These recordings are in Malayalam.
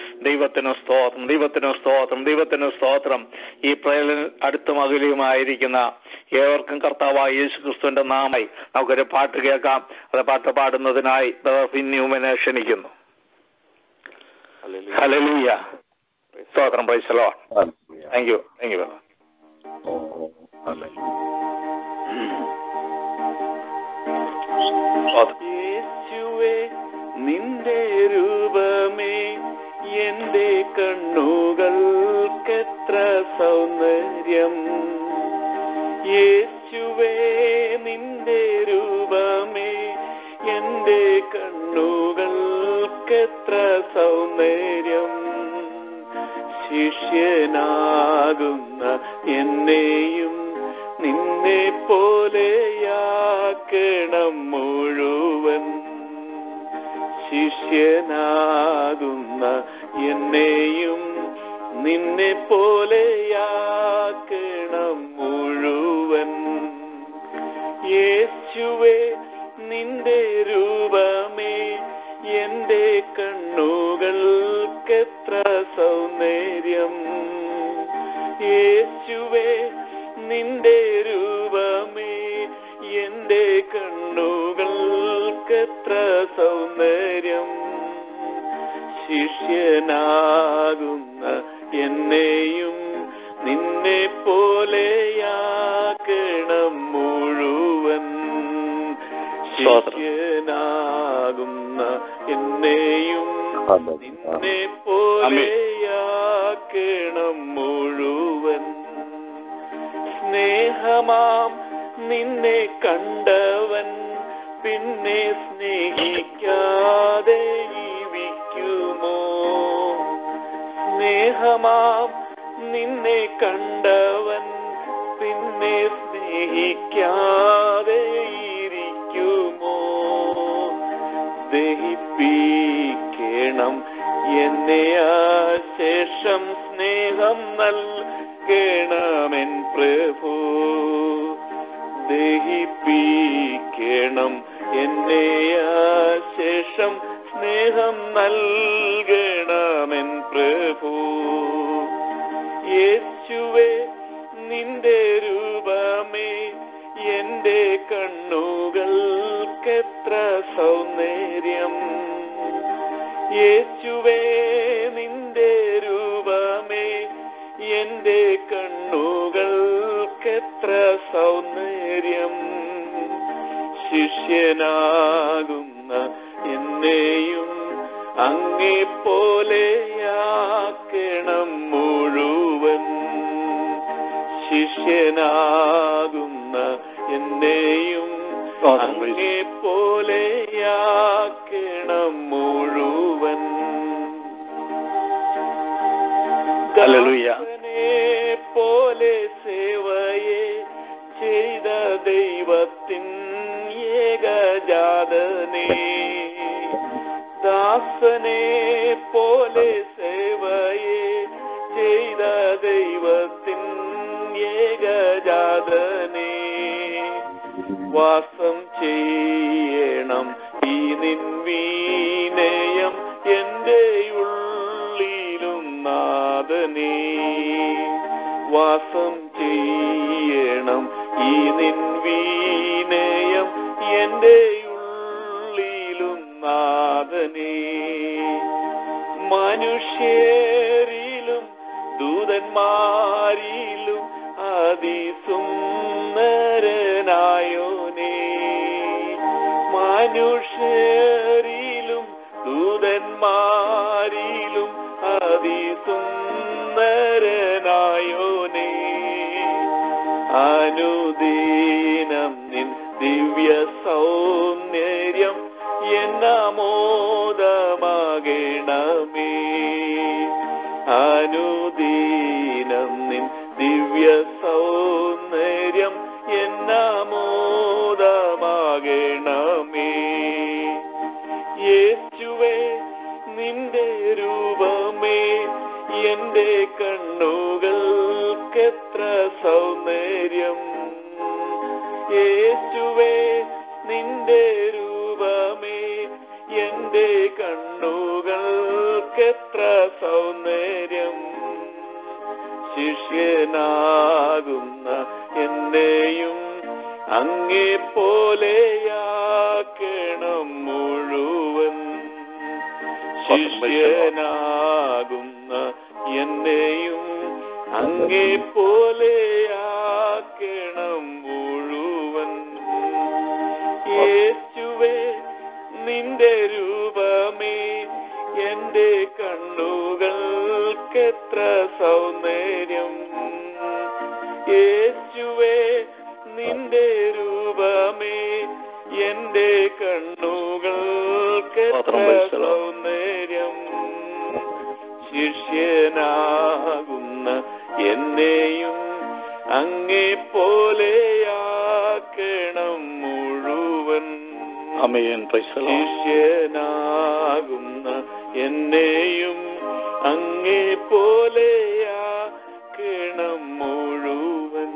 ദൈവത്തിന് സ്തോത്രം ദൈവത്തിന് സ്തോത്രം ദൈവത്തിന് സ്തോത്രം ഈ പ്രയലിൽ അടുത്തും അകലെയുമായിരിക്കുന്ന ഏവർക്കും കർത്താവായ യേശു ക്രിസ്തുവിന്റെ നാമായി നമുക്കൊരു പാട്ട് കേൾക്കാം അത് പാട്ട് പാടുന്നതിനായി ന്യൂമനെ ക്ഷണിക്കുന്നു ഹലലൂയ സ്തോത്രം പൈസലോ താങ്ക് യു താങ്ക് യു യേശുവേ നിന്റെ രൂപമേ എന്റെ കണ്ണുകൾക്കെത്ര സൗന്ദര്യം യേശുവേ നിന്റെ രൂപമേ എന്റെ കണ്ണുകൾക്കെത്ര സൗന്ദര്യം ശിഷ്യനാകുന്ന എന്നെയും നിന്നെ പോലെയാക്കണം മുഴുവൻ ശിഷ്യനാകുന്ന എന്നെയും നിന്നെ പോലെയാക്കണം മുഴുവൻ യേശുവേ നിന്റെ രൂപമേ എന്റെ കണ്ണുകൾക്കെത്ര സൗന്ദര്യം യേശുവേ നിന്റെ രൂപമേ എന്റെ കണ്ണുകൾക്കെത്ര സൗന്ദര്യം ശിഷ്യനാകുന്ന എന്നെയും നിന്നെ പോലെയാക്കണം മുഴുവൻ സ്തോത്രം. ശിഷ്യനാകുന്ന എന്നെയും നിന്നെ പോലെയാക്കണം മുഴുവൻ സ്നേഹമാം നിന്നെ കണ്ടവൻ പിന്നെ സ്നേഹിക്കാതെ ജീവിക്കുമോ സ്നേഹമാം നിന്നെ കണ്ടവൻ പിന്നെ സ്നേഹിക്കാതെ ഇരിക്കുമോ ദഹിപ്പിക്കണം എന്നെ ശേഷം സ്നേഹം നൽകണമെൻ പ്രഭു ദഹിപ്പിക്കണം എന്നെ ശേഷം സ്നേഹം നൽകണമെൻ പ്രഭു യേശുവേ നിന്റെ രൂപമേ എന്റെ കണ്ണുകൾക്കെത്ര സൗന്ദര്യം യേശുവേ നിന്റെ രൂപമേ എന്റെ കണ്ണുകൾക്കെത്ര സൗന്ദര്യം ശിഷ്യനാകുന്ന എന്നെയും അങ്ങേ പോലെയാക്കണം മുഴുവൻ ശിഷ്യനാകുന്ന എന്നെയും സ്തോത്രം, അങ്ങേ പോലെയാക്കണം മുഴുവൻ ഹല്ലേലൂയ. ദാസനെ പോലെ സേവയെ ചെയ്ത ദൈവത്തിൻ ഏകജാതനെ ദാസനെ പോലെ സേവയെ ചെയ്ത ദൈവത്തിൻ ഏകജാതനെ വാസം ചെയ്യണം ഈ നിൻ വീനയം എന്റെ ഉള്ളിലും നാദനേ വാസം ചെയ്യണം ഈ നിൻ വീനയം എന്റെ ഉള്ളിലും നാദനേ മനുഷ്യരിലും ദൂതന്മാരിലും അതിസുന്ദരനായോനേ മനുഷ്യരിലും ദൂതന്മാരിലും അതിസുന്ദരനായോനേ അനുദീനം നിൻ ദിവ്യ സൗന്ദര്യം എന്നമോദമാകണമേ അനുദീനം നിൻ ദിവ്യ സൗന്ദര്യം എന്നമോദമാകണമേ യേശുവേ നിന്റെ രൂപമേ എന്റെ കണ്ണുകൾക്കെത്ര സൗന്ദര്യം യേശുവേ നിന്റെ രൂപമേ എന്റെ കണ്ണുകൾക്കെത്ര സൗന്ദര്യം ശിഷ്യനാകുന്ന എന്നെയും അങ്ങേ പോലെയാക്കണം മുഴുവൻ ശിഷ്യനാകുന്ന എന്നെയും അങ്ങേ പോലെയാക്കണം മുഴുവൻ യേശുവേ നിന്റെ രൂപമേ എന്റെ കണ്ണുകൾക്കെത്ര സൗന്ദര്യം യേശുവേ നിന്റെ രൂപമേ എന്റെ കണ്ണുകൾക്കെത്ര സൗന്ദര്യം ശിഷ്യനാകുന്ന എന്നെയും അങ്ങേ പോലെയാക്കണം മുഴുവൻ അമേൻ പ്രൈസ് ശിഷ്യനാകുന്ന എന്നെയും അങ്ങേ പോലെയാക്കണം മുഴുവൻ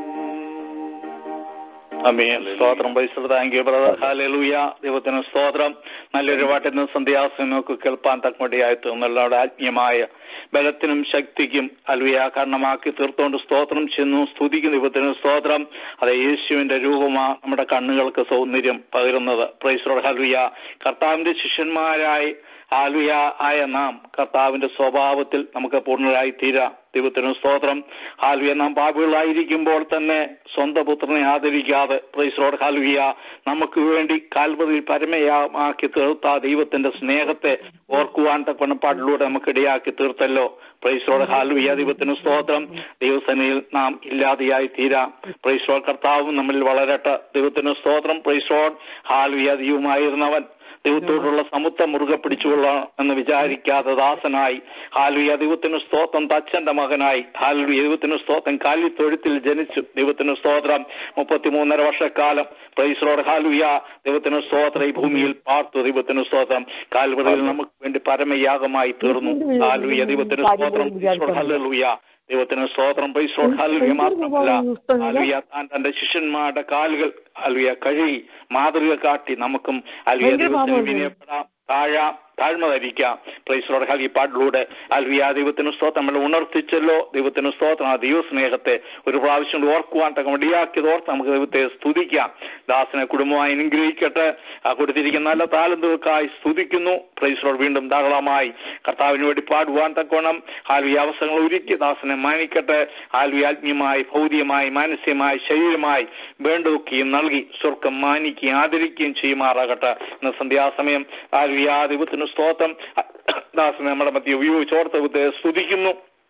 അമീൻ സ്തോത്രം പൈസ താങ്ക് യു ബ്രദർ ഹാലൂയ ദൈവത്തിന് സ്തോത്രം നല്ലൊരു പാട്ടിന് സന്ധ്യാസനമൊക്കെ കേൾപ്പാൻ തക്കമടിയായി തീർന്നുള്ളവരുടെ ആത്മീയമായ ബലത്തിനും ശക്തിക്കും അലുയ കാരണമാക്കി തീർത്തുകൊണ്ട് സ്തോത്രം ചെന്നു സ്തുതിക്കുന്ന ദൈവത്തിന് സ്തോത്രം അത് യേശുവിന്റെ രൂപമാ നമ്മുടെ കണ്ണുകൾക്ക് സൗന്ദര്യം പകരുന്നത് പ്രൈസറോട് ഹലുയ കർത്താവിന്റെ ശിഷ്യന്മാരായി ആലുയ ആയ നാം കർത്താവിന്റെ സ്വഭാവത്തിൽ നമുക്ക് പൂർണ്ണരായി തീരാം ദൈവത്തിന് സ്തോത്രം ഹാലുയ നാം പാപികളായിരിക്കുമ്പോൾ തന്നെ സ്വന്തം പുത്രനെ ആദരിക്കാതെ പ്രൈസറോട് ഹാലുയ നമുക്ക് വേണ്ടി കാൽവറിയിൽ പരമയാക്കി തീർത്ത ദൈവത്തിന്റെ സ്നേഹത്തെ ഓർക്കുവാൻ തക്കണപ്പാടിലൂടെ നമുക്ക് ഇടയാക്കി തീർത്തല്ലോ പ്രൈസറോട് ഹാലുയ ദൈവത്തിന് സ്തോത്രം ദൈവസനയിൽ നാം ഇല്ലാതെയായി തീരാം പ്രൈസറോട് കർത്താവും നമ്മളിൽ വളരട്ടെ ദൈവത്തിന് സ്തോത്രം പ്രൈസറോട് ഹാലുയ ദൈവമായിരുന്നവൻ ദൈവത്തോടുള്ള സമുദ്രം മുറുകെ പിടിച്ചുകൊള്ള എന്ന് വിചാരിക്കാതെ ദാസനായി ഹാലുയ ദൈവത്തിന് സ്തോത്രം തച്ചന്റെ മകനായി ഹാലുയ ദൈവത്തിന് സ്തോത്രം കാലി തൊഴുത്തിൽ ജനിച്ചു ദൈവത്തിന് സ്തോത്രം മുപ്പത്തിമൂന്നര വർഷക്കാലം പ്രൈസറോട് ഹാലുയ ദൈവത്തിന് സ്തോത്രം ഈ ഭൂമിയിൽ പാർത്തു ദൈവത്തിന് സ്തോത്രം കാൽവറിയിൽ നമുക്ക് വേണ്ടി പരമയാഗമായി തീർന്നു ഹാലുയ ദൈവത്തിന് സ്തോത്രം ഹല്ലേലൂയ ദൈവത്തിന് സ്തോത്രം പ്രൈസറോട് ഹാലുയ മാത്രമല്ല ഹാലുയ താൻ തന്റെ ശിഷ്യന്മാരുടെ കാലുകൾ അലുയ കഴുകി മാതൃക കാട്ടി നമുക്കും അലുയ ദൈവത്തിന് വിനയപ്പെടാം താഴാം താഴ്മ ധരിക്കാം പ്രൈസറോട് ഹൽ ഈ പാട്ടിലൂടെ അൽവിയ ദൈവത്തിന് സ്തോത്രം നമ്മൾ ഉണർത്തിച്ചല്ലോ ദൈവത്തിന് സ്തോത്രം ആ ദൈവസ്നേഹത്തെ ഒരു പ്രാവശ്യം കൂടി ഓർക്കുവാൻ തക്ക മടിയാക്കിയത് ഓർത്ത് നമുക്ക് ദൈവത്തെ സ്തുതിക്കാം ദാസനെ കുടുംബമായി അനുഗ്രഹിക്കട്ടെ ആ കൊടുത്തിരിക്കുന്ന നല്ല താലന്തുകൾക്കായി സ്തുതിക്കുന്നു പ്രൈസറോട് വീണ്ടും ധാരാളമായി കർത്താവിന് വേണ്ടി പാടുവാൻ തക്കോണം ആൽവി അവസരങ്ങൾ ഒരുക്കി ദാസനെ മാനിക്കട്ടെ ആൽവി ആത്മീയമായി ഭൗതികമായി മാനസികമായി ശരീരമായി വേണ്ടതൊക്കെയും നൽകി സ്വർഗം മാനിക്കുകയും ആദരിക്കുകയും ചെയ്യുമാറാകട്ടെ ഇന്ന് സന്ധ്യാസമയം ആൽവിയ ദൈവത്തിന് സ്തോത്രം ദാസനെ നമ്മുടെ മധ്യ ഉപയോഗിച്ചോർത്ത് സ്തുതിക്കുന്നു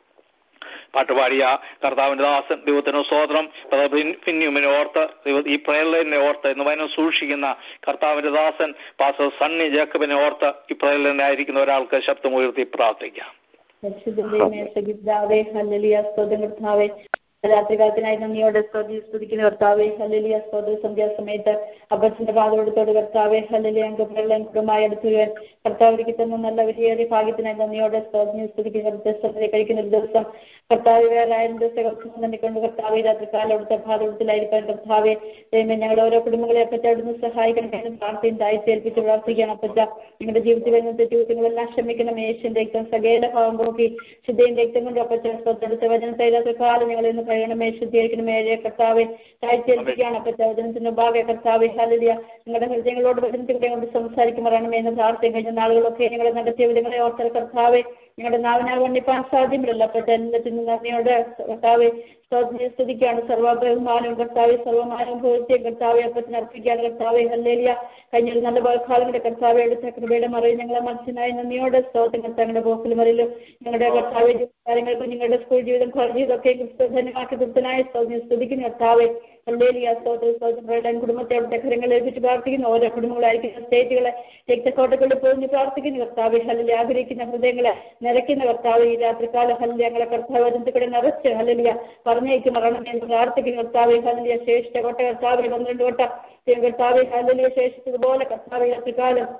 പാട്ടുപാടിയ കർത്താവിന്റെ ദാസൻ ദൈവത്തിന് സ്തോത്രം പിന്യുമിനെ ഓർത്ത് ദൈവ- ഈ പ്രയലിനെ ഓർത്ത് എന്ന് വനം സൂക്ഷിക്കുന്ന കർത്താവിന്റെ ദാസൻ പാസ്റ്റർ സണ്ണി ജേക്കബിനെ ഓർത്ത് ഈ പ്രയലിനായിരിക്കുന്ന ഒരാൾക്ക് ശബ്ദം ഉയർത്തി പ്രാർത്ഥിക്കാം പരിശുദ്ധമേ സഹിതാവേ ഹല്ലേലൂയ സ്തോത്രം കർത്താവേ രാത്രികാലത്തിനായി നന്ദിയോടെ സ്തുതി സ്തുതിക്കുന്ന കർത്താവേ ഹല്ലേലൂയ സ്തോത്ര സന്ധ്യാസമയത്ത് അപ്പച്ചന്റെ പാതോടത്തോട് കർത്താവേ ഹല്ലേലൂയ അംഗപ്രളയം കുടുംബമായി അടുത്തു വരുവാൻ കർത്താവിലേക്ക് തന്ന നല്ല വലിയേറിയ ഭാഗ്യത്തിനായി നന്ദിയോടെ സ്തോത്രം സ്തുതിക്കുന്ന കർത്തസ്ഥലത്തെ കഴിക്കുന്ന ഒരു ദിവസം കർത്താവ് വേറെ ആയിരം ദിവസം നന്ദിക്കൊണ്ട് കർത്താവെ രാത്രികാലം അവിടുത്തെ ഭാഗവത്തിലായിരിക്കാൻ കർത്താവെ ദൈവമേ ഞങ്ങളുടെ ഓരോ കുടുംബങ്ങളെ അപ്പച്ച അവിടുന്ന് സഹായിക്കണം എന്ന് പ്രാർത്ഥനയും താഴ്ചയേൽപ്പിച്ച് പ്രാർത്ഥിക്കണം അപ്പച്ച നിങ്ങളുടെ ജീവിതത്തിൽ വരുന്ന തെറ്റുകുറ്റങ്ങളെല്ലാം ക്ഷമിക്കണം യേശുവിന്റെ രക്തം സകല ഭാവം നോക്കി ശുദ്ധയും രക്തം കൊണ്ട് അപ്പച്ച സ്വത്തടുത്ത വചനത്തെ രാത്രികാലം ഞങ്ങൾ ഇന്ന് പറയണമേ ശുദ്ധീകരിക്കണമേ ഏഴ് കർത്താവെ താഴ്ചയേൽപ്പിക്കുകയാണ് അപ്പച്ച വചനത്തിന്റെ ഭാഗ കർത്താവെ ഹലിയ നിങ്ങളുടെ ഹൃദയങ്ങളോട് വചനത്തിലൂടെ കൊണ്ട് സംസാരിക്കുമാറാണമേ എന്ന് പ്രാർത്ഥന കഴിഞ്ഞ നാളുകളൊക്കെ ഞങ്ങളെ നടത്തിയ വിധങ്ങളെ ഓർത്തൽ കർത്താവെ ഞങ്ങളുടെ നാവിനാൽ വണ്ണിപ്പാൻ സാധ്യമല്ല അപ്പച്ച എല്ലാത്തിനും നന്ദിയോടെ കർത്താവെ സ്തോത്രം സ്തുതിക്കാണ് സർവ്വ ബഹുമാനവും കർത്താവെ സർവ്വമാനവും ഭൂരിത്യം കർത്താവെ അപ്പത്തിന് അർപ്പിക്കുകയാണ് കർത്താവെ ഹല്ലേലിയ കഴിഞ്ഞ ഒരു നല്ല കാലങ്ങളുടെ കർത്താവെ എടുത്ത കൃപയുടെ മറയിൽ ഞങ്ങളെ മനസ്സിനായി നന്ദിയോടെ സ്തോത്രം കർത്താവിന്റെ പോക്കിലും മറിയിലും ഞങ്ങളുടെ കർത്താവെ കാര്യങ്ങൾക്കും നിങ്ങളുടെ സ്കൂൾ ജീവിതം കോളേജ് ജീവിതമൊക്കെ ക്രിസ്തുധന്യമാക്കി തൃപ്തനായ സ്തോത്രം സ്തുതിക്കുന്ന കർത്താവെ ഹല്ലേലിയ സ്തോത്രം സ്തോത്രം പ്രകടനം കുടുംബത്തെ അവിടുത്തെ കരങ്ങളെ ഏൽപ്പിച്ച് പ്രാർത്ഥിക്കുന്നു ഓരോ കുടുംബങ്ങളായിരിക്കുന്ന സ്റ്റേറ്റുകളെ രക്തക്കോട്ടകളിൽ പോയി പ്രാർത്ഥിക്കുന്നു കർത്താവെ ഹല്ലിൽ ആഗ്രഹിക്കുന്ന ഹൃദയങ്ങളെ നിറയ്ക്കുന്ന കർത്താവ് ഈ രാത്രികാല ഹല്ലിയ ഞങ്ങളെ കർത്താവ് അതിന്റെ നിറച്ച് ഹല്ലിയ പറഞ്ഞേക്ക് മരണം എന്ന് പ്രാർത്ഥിക്കുന്ന കർത്താവെ ഹല്ലിയ ശേഷിച്ച കൊട്ട കർത്താവെ പന്ത്രണ്ട് കൊട്ട കർത്താവെ ഹല്ലിയ ശേഷിച്ചതുപോലെ കർത്താവെ രാത്രികാലം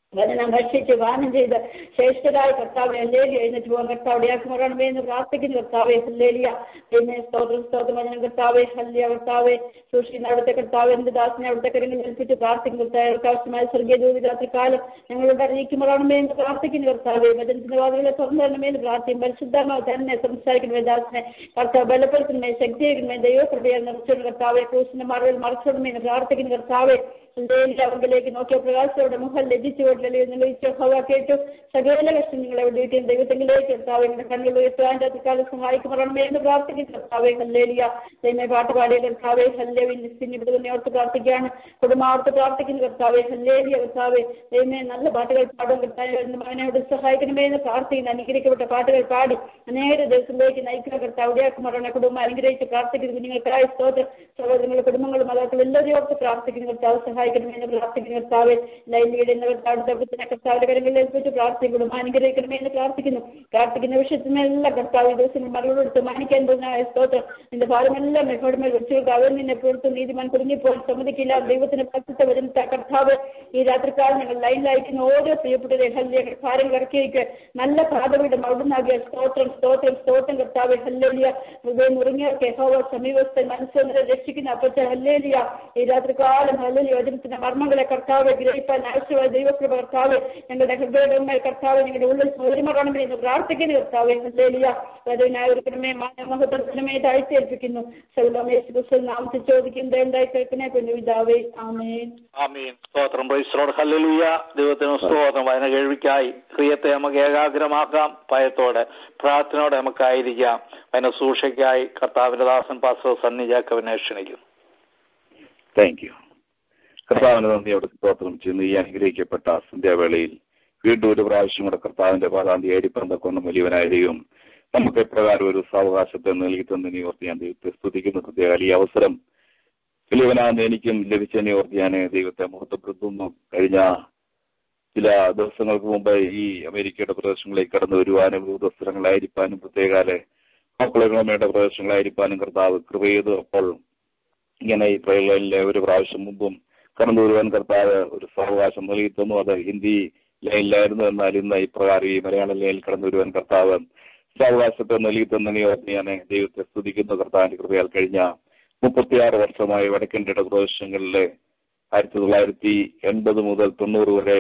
വചനം ഭക്ഷിച്ച് പാനം ചെയ്ത് ശ്രേഷ്ഠരായ കർത്താവ് ഹല്ലേലിയ എഴുന്നേറ്റ് പോകാൻ കർത്താവ് ഇടയാക്കുമാറാണമേ എന്ന് പ്രാർത്ഥിക്കുന്നു കർത്താവെ ഹല്ലേലിയ പിന്നെ സ്തോത്രം സ്തോത്രം വചനം കർത്താവെ ഹല്ലിയ കർത്താവെ സൂക്ഷിക്കുന്ന അവിടുത്തെ കർത്താവ് എന്റെ ദാസിനെ അവിടുത്തെ കരങ്ങളിൽ ഏൽപ്പിച്ച് പ്രാർത്ഥിക്കുന്നു കർത്താവ് ആവശ്യമായ സ്വർഗീയ ദൂതി രാത്രികാലം ഞങ്ങളോട് അറിയിക്കുമാറാണമേ എന്ന് പ്രാർത്ഥിക്കുന്നു കർത്താവെ വചനത്തിന്റെ വാതികളെ തുറന്നു തരണമേ എന്ന് പ്രാർത്ഥിക്കും പരിശുദ്ധമാവ് തന്നെ സംസാരിക്കണമേ ദാസിനെ കർത്താവ് ബലപ്പെടുത്തണമേ ശക്തിയാക്കണമേ ദൈവകൃപയാൽ നിറച്ചു കർത്താവെ ക്രൂശിന്റെ മറവിൽ മറച്ചിടണമേ എന്ന് പ്രാർത്ഥിക്കുന്നു കർത്താവെ അവങ്കിലേക്ക് നോക്കിയ പ്രകാശത്തോടെ മുഖം ലഭിച്ചുകൊണ്ടല്ലേ നിർവഹിച്ച ഹവ കേട്ടു സകല കഷ്ടം നിങ്ങളെ വിളിയിട്ട് ദൈവത്തെങ്കിലേക്ക് കർത്താവ് എന്റെ കണ്ണുകൾ ഉയർത്താൻ രാത്രിക്കാലം സഹായിക്കുമാറണമേ എന്ന് പ്രാർത്ഥിക്കുന്നു കർത്താവെ ഹല്ലേലിയ ദൈവമേ പാട്ട് പാടിയ കർത്താവെ ഹല്ലേവിൻ പിന്നെ ഓർത്ത് പ്രാർത്ഥിക്കുകയാണ് കുടുംബാർത്ത് പ്രാർത്ഥിക്കുന്നു കർത്താവെ ഹല്ലേലിയ കർത്താവെ ദൈവമേ നല്ല പാട്ടുകൾ പാടും കർത്താവ് മകനോട് സഹായിക്കണമേ എന്ന് പ്രാർത്ഥിക്കുന്നു അനുഗ്രഹിക്കപ്പെട്ട പാട്ടുകൾ പാടി അനേക ദിവസത്തിലേക്ക് നയിക്കുന്ന കർത്താവ് ഇടയാക്കുമാറാണ് കുടുംബം അനുഗ്രഹിച്ച് പ്രാർത്ഥിക്കുന്നു നിങ്ങൾക്കായ സ്തോത്രം സഹോദരങ്ങളും കുടുംബങ്ങളും മാതാക്കളും എല്ലാവരും ഓർത്ത് പ്രാർത്ഥിക്കുന്നു കർത്താവ് സഹായിക്കണമെന്ന് പ്രാർത്ഥിക്കുന്നു കർത്താവ് ലൈനിയുടെ കർത്താവിന്റെ കർത്താവിന്റെ കരങ്ങളിൽ ഏൽപ്പിച്ച് പ്രാർത്ഥിക്കുന്നു അനുഗ്രഹിക്കണമേ എന്ന് പ്രാർത്ഥിക്കുന്നു പ്രാർത്ഥിക്കുന്ന വിഷയത്തിനെല്ലാം കർത്താവ് ഈ ദിവസങ്ങൾ മറുപടി മാനിക്കാൻ പോകുന്ന സ്തോത്രം നിന്റെ ഭാരമെല്ലാം മെഹോടുമേൽ വെച്ചു അവൻ നിന്നെ പുറത്ത് നീതിമാൻ കുടുങ്ങിപ്പോയി സമ്മതിക്കില്ല ദൈവത്തിന് പ്രസിദ്ധ വരുന്ന കർത്താവ് ഈ രാത്രിക്കാലം ഞങ്ങൾ ലൈനിലയക്കുന്ന ഓരോ പ്രിയപ്പെട്ട ഹല്യ ഭാരങ്ങൾ ഇറക്കിയേക്ക് നല്ല പാതകളുടെ മൗടുന്നാകിയ സ്തോത്രം സ്തോത്രം സ്തോത്രം കർത്താവ് ഹല്ലേലിയ ഹൃദയം മുറിങ്ങിയൊക്കെ ഹോവ സമീപസ്ഥ മനസ്സിനെ രക്ഷിക്കുന്ന അപ്പച്ച ഹല്ലേലിയ ഈ രാത്രികാലം ഹല്ലേലിയ വചനത്തിന്റെ മർമ്മങ്ങളെ കർത്താവ് ഗ്രഹിപ്പാൻ ആവശ്യമായ ദൈവകൃപ കർത്താവ് ഞങ്ങളുടെ ഹൃദയങ്ങൾ കർത്താവ് ഞങ്ങളുടെ ഉള്ളിൽ ഒരുമറണമേ എന്ന് പ്രാർത്ഥിക്കുന്ന കർത്താവ് ഹല്ലേലിയ വധുവിനായിരിക്കണമേ മാനമഹത്വത്തിനുമേ താഴ്ചയേൽപ്പിക്കുന്നു സൗലോമേശ് നാമത്തിൽ ചോദിക്കുന്നത് എന്തായി കേൾക്കണേ കുഞ്ഞു പിതാവേ ആമേൻ ആമീൻ സ്തോത്രം പ്രൈസ്ലോട് ഹല്ലേലൂയ ദൈവത്തിന് സ്തോത്രം വചന കേൾവിക്കായി ഹൃദയത്തെ നമുക്ക് ഏകാഗ്രമാക്കാം ഭയത്തോടെ പ്രാർത്ഥനയോടെ നമുക്കായിരിക്കാം അതിനെ സൂക്ഷയ്ക്കായി കർത്താവിന്റെ ദാസൻ പാസ്റ്റർ സണ്ണി ജാക്കബിനെ ക്ഷണിക്കുന്നു താങ്ക് യു കർത്താവിന് നന്ദിയോട് സ്തോത്രം ചെയ്യുന്നു ഈ അനുഗ്രഹിക്കപ്പെട്ട സന്ധ്യാവേളയിൽ വീണ്ടും ഒരു പ്രാവശ്യം കൂടെ കർത്താവിന്റെ പാതാന്തി ഏടിപ്പന്തൊക്കൊന്നും വലിയവനായിരിക്കും നമുക്ക് ഇപ്രകാരം ഒരു സാവകാശത്തെ നൽകി തന്നതിനെ ഓർത്ത് ഞാൻ ദൈവത്തെ സ്തുതിക്കുന്നു പ്രത്യേക ഈ അവസരം വലിയവനാണെന്ന് എനിക്കും ലഭിച്ചതിനെ ഓർത്ത് ഞാൻ ദൈവത്തെ മുഹത്വപ്പെടുത്തുന്നു കഴിഞ്ഞ ചില ദിവസങ്ങൾക്ക് മുമ്പ് ഈ അമേരിക്കയുടെ പ്രദേശങ്ങളിലേക്ക് കടന്നു വരുവാനും വിവിധ പ്രത്യേകാലെ ഓക്ലഹോമയുടെ പ്രദേശങ്ങളായിരിക്കാനും കർത്താവ് കൃപ ചെയ്തു അപ്പോൾ ഇങ്ങനെ ഈ ട്രെയിനിലെ ഒരു പ്രാവശ്യം മുമ്പും കടന്നു വരുവാൻ കർത്താവ് ഒരു സാവകാശം നൽകി തന്നു അത് ഹിന്ദി ലൈനിലായിരുന്നു എന്നാൽ ഇന്ന് ഇപ്രകാരം ഈ മലയാള ലൈനിൽ കടന്നു വരുവാൻ കർത്താവ് സാവകാശത്തെ നൽകി തന്നതിനെ ഓർത്ത് ഞാൻ ദൈവത്തെ സ്തുതിക്കുന്നു കർത്താവിന്റെ കൃപയാൽ കഴിഞ്ഞ മുപ്പത്തിയാറ് വർഷമായി വടക്കൻ ഇടപ്രദേശങ്ങളിലെ ആയിരത്തി തൊള്ളായിരത്തി എൺപത് മുതൽ തൊണ്ണൂറ് വരെ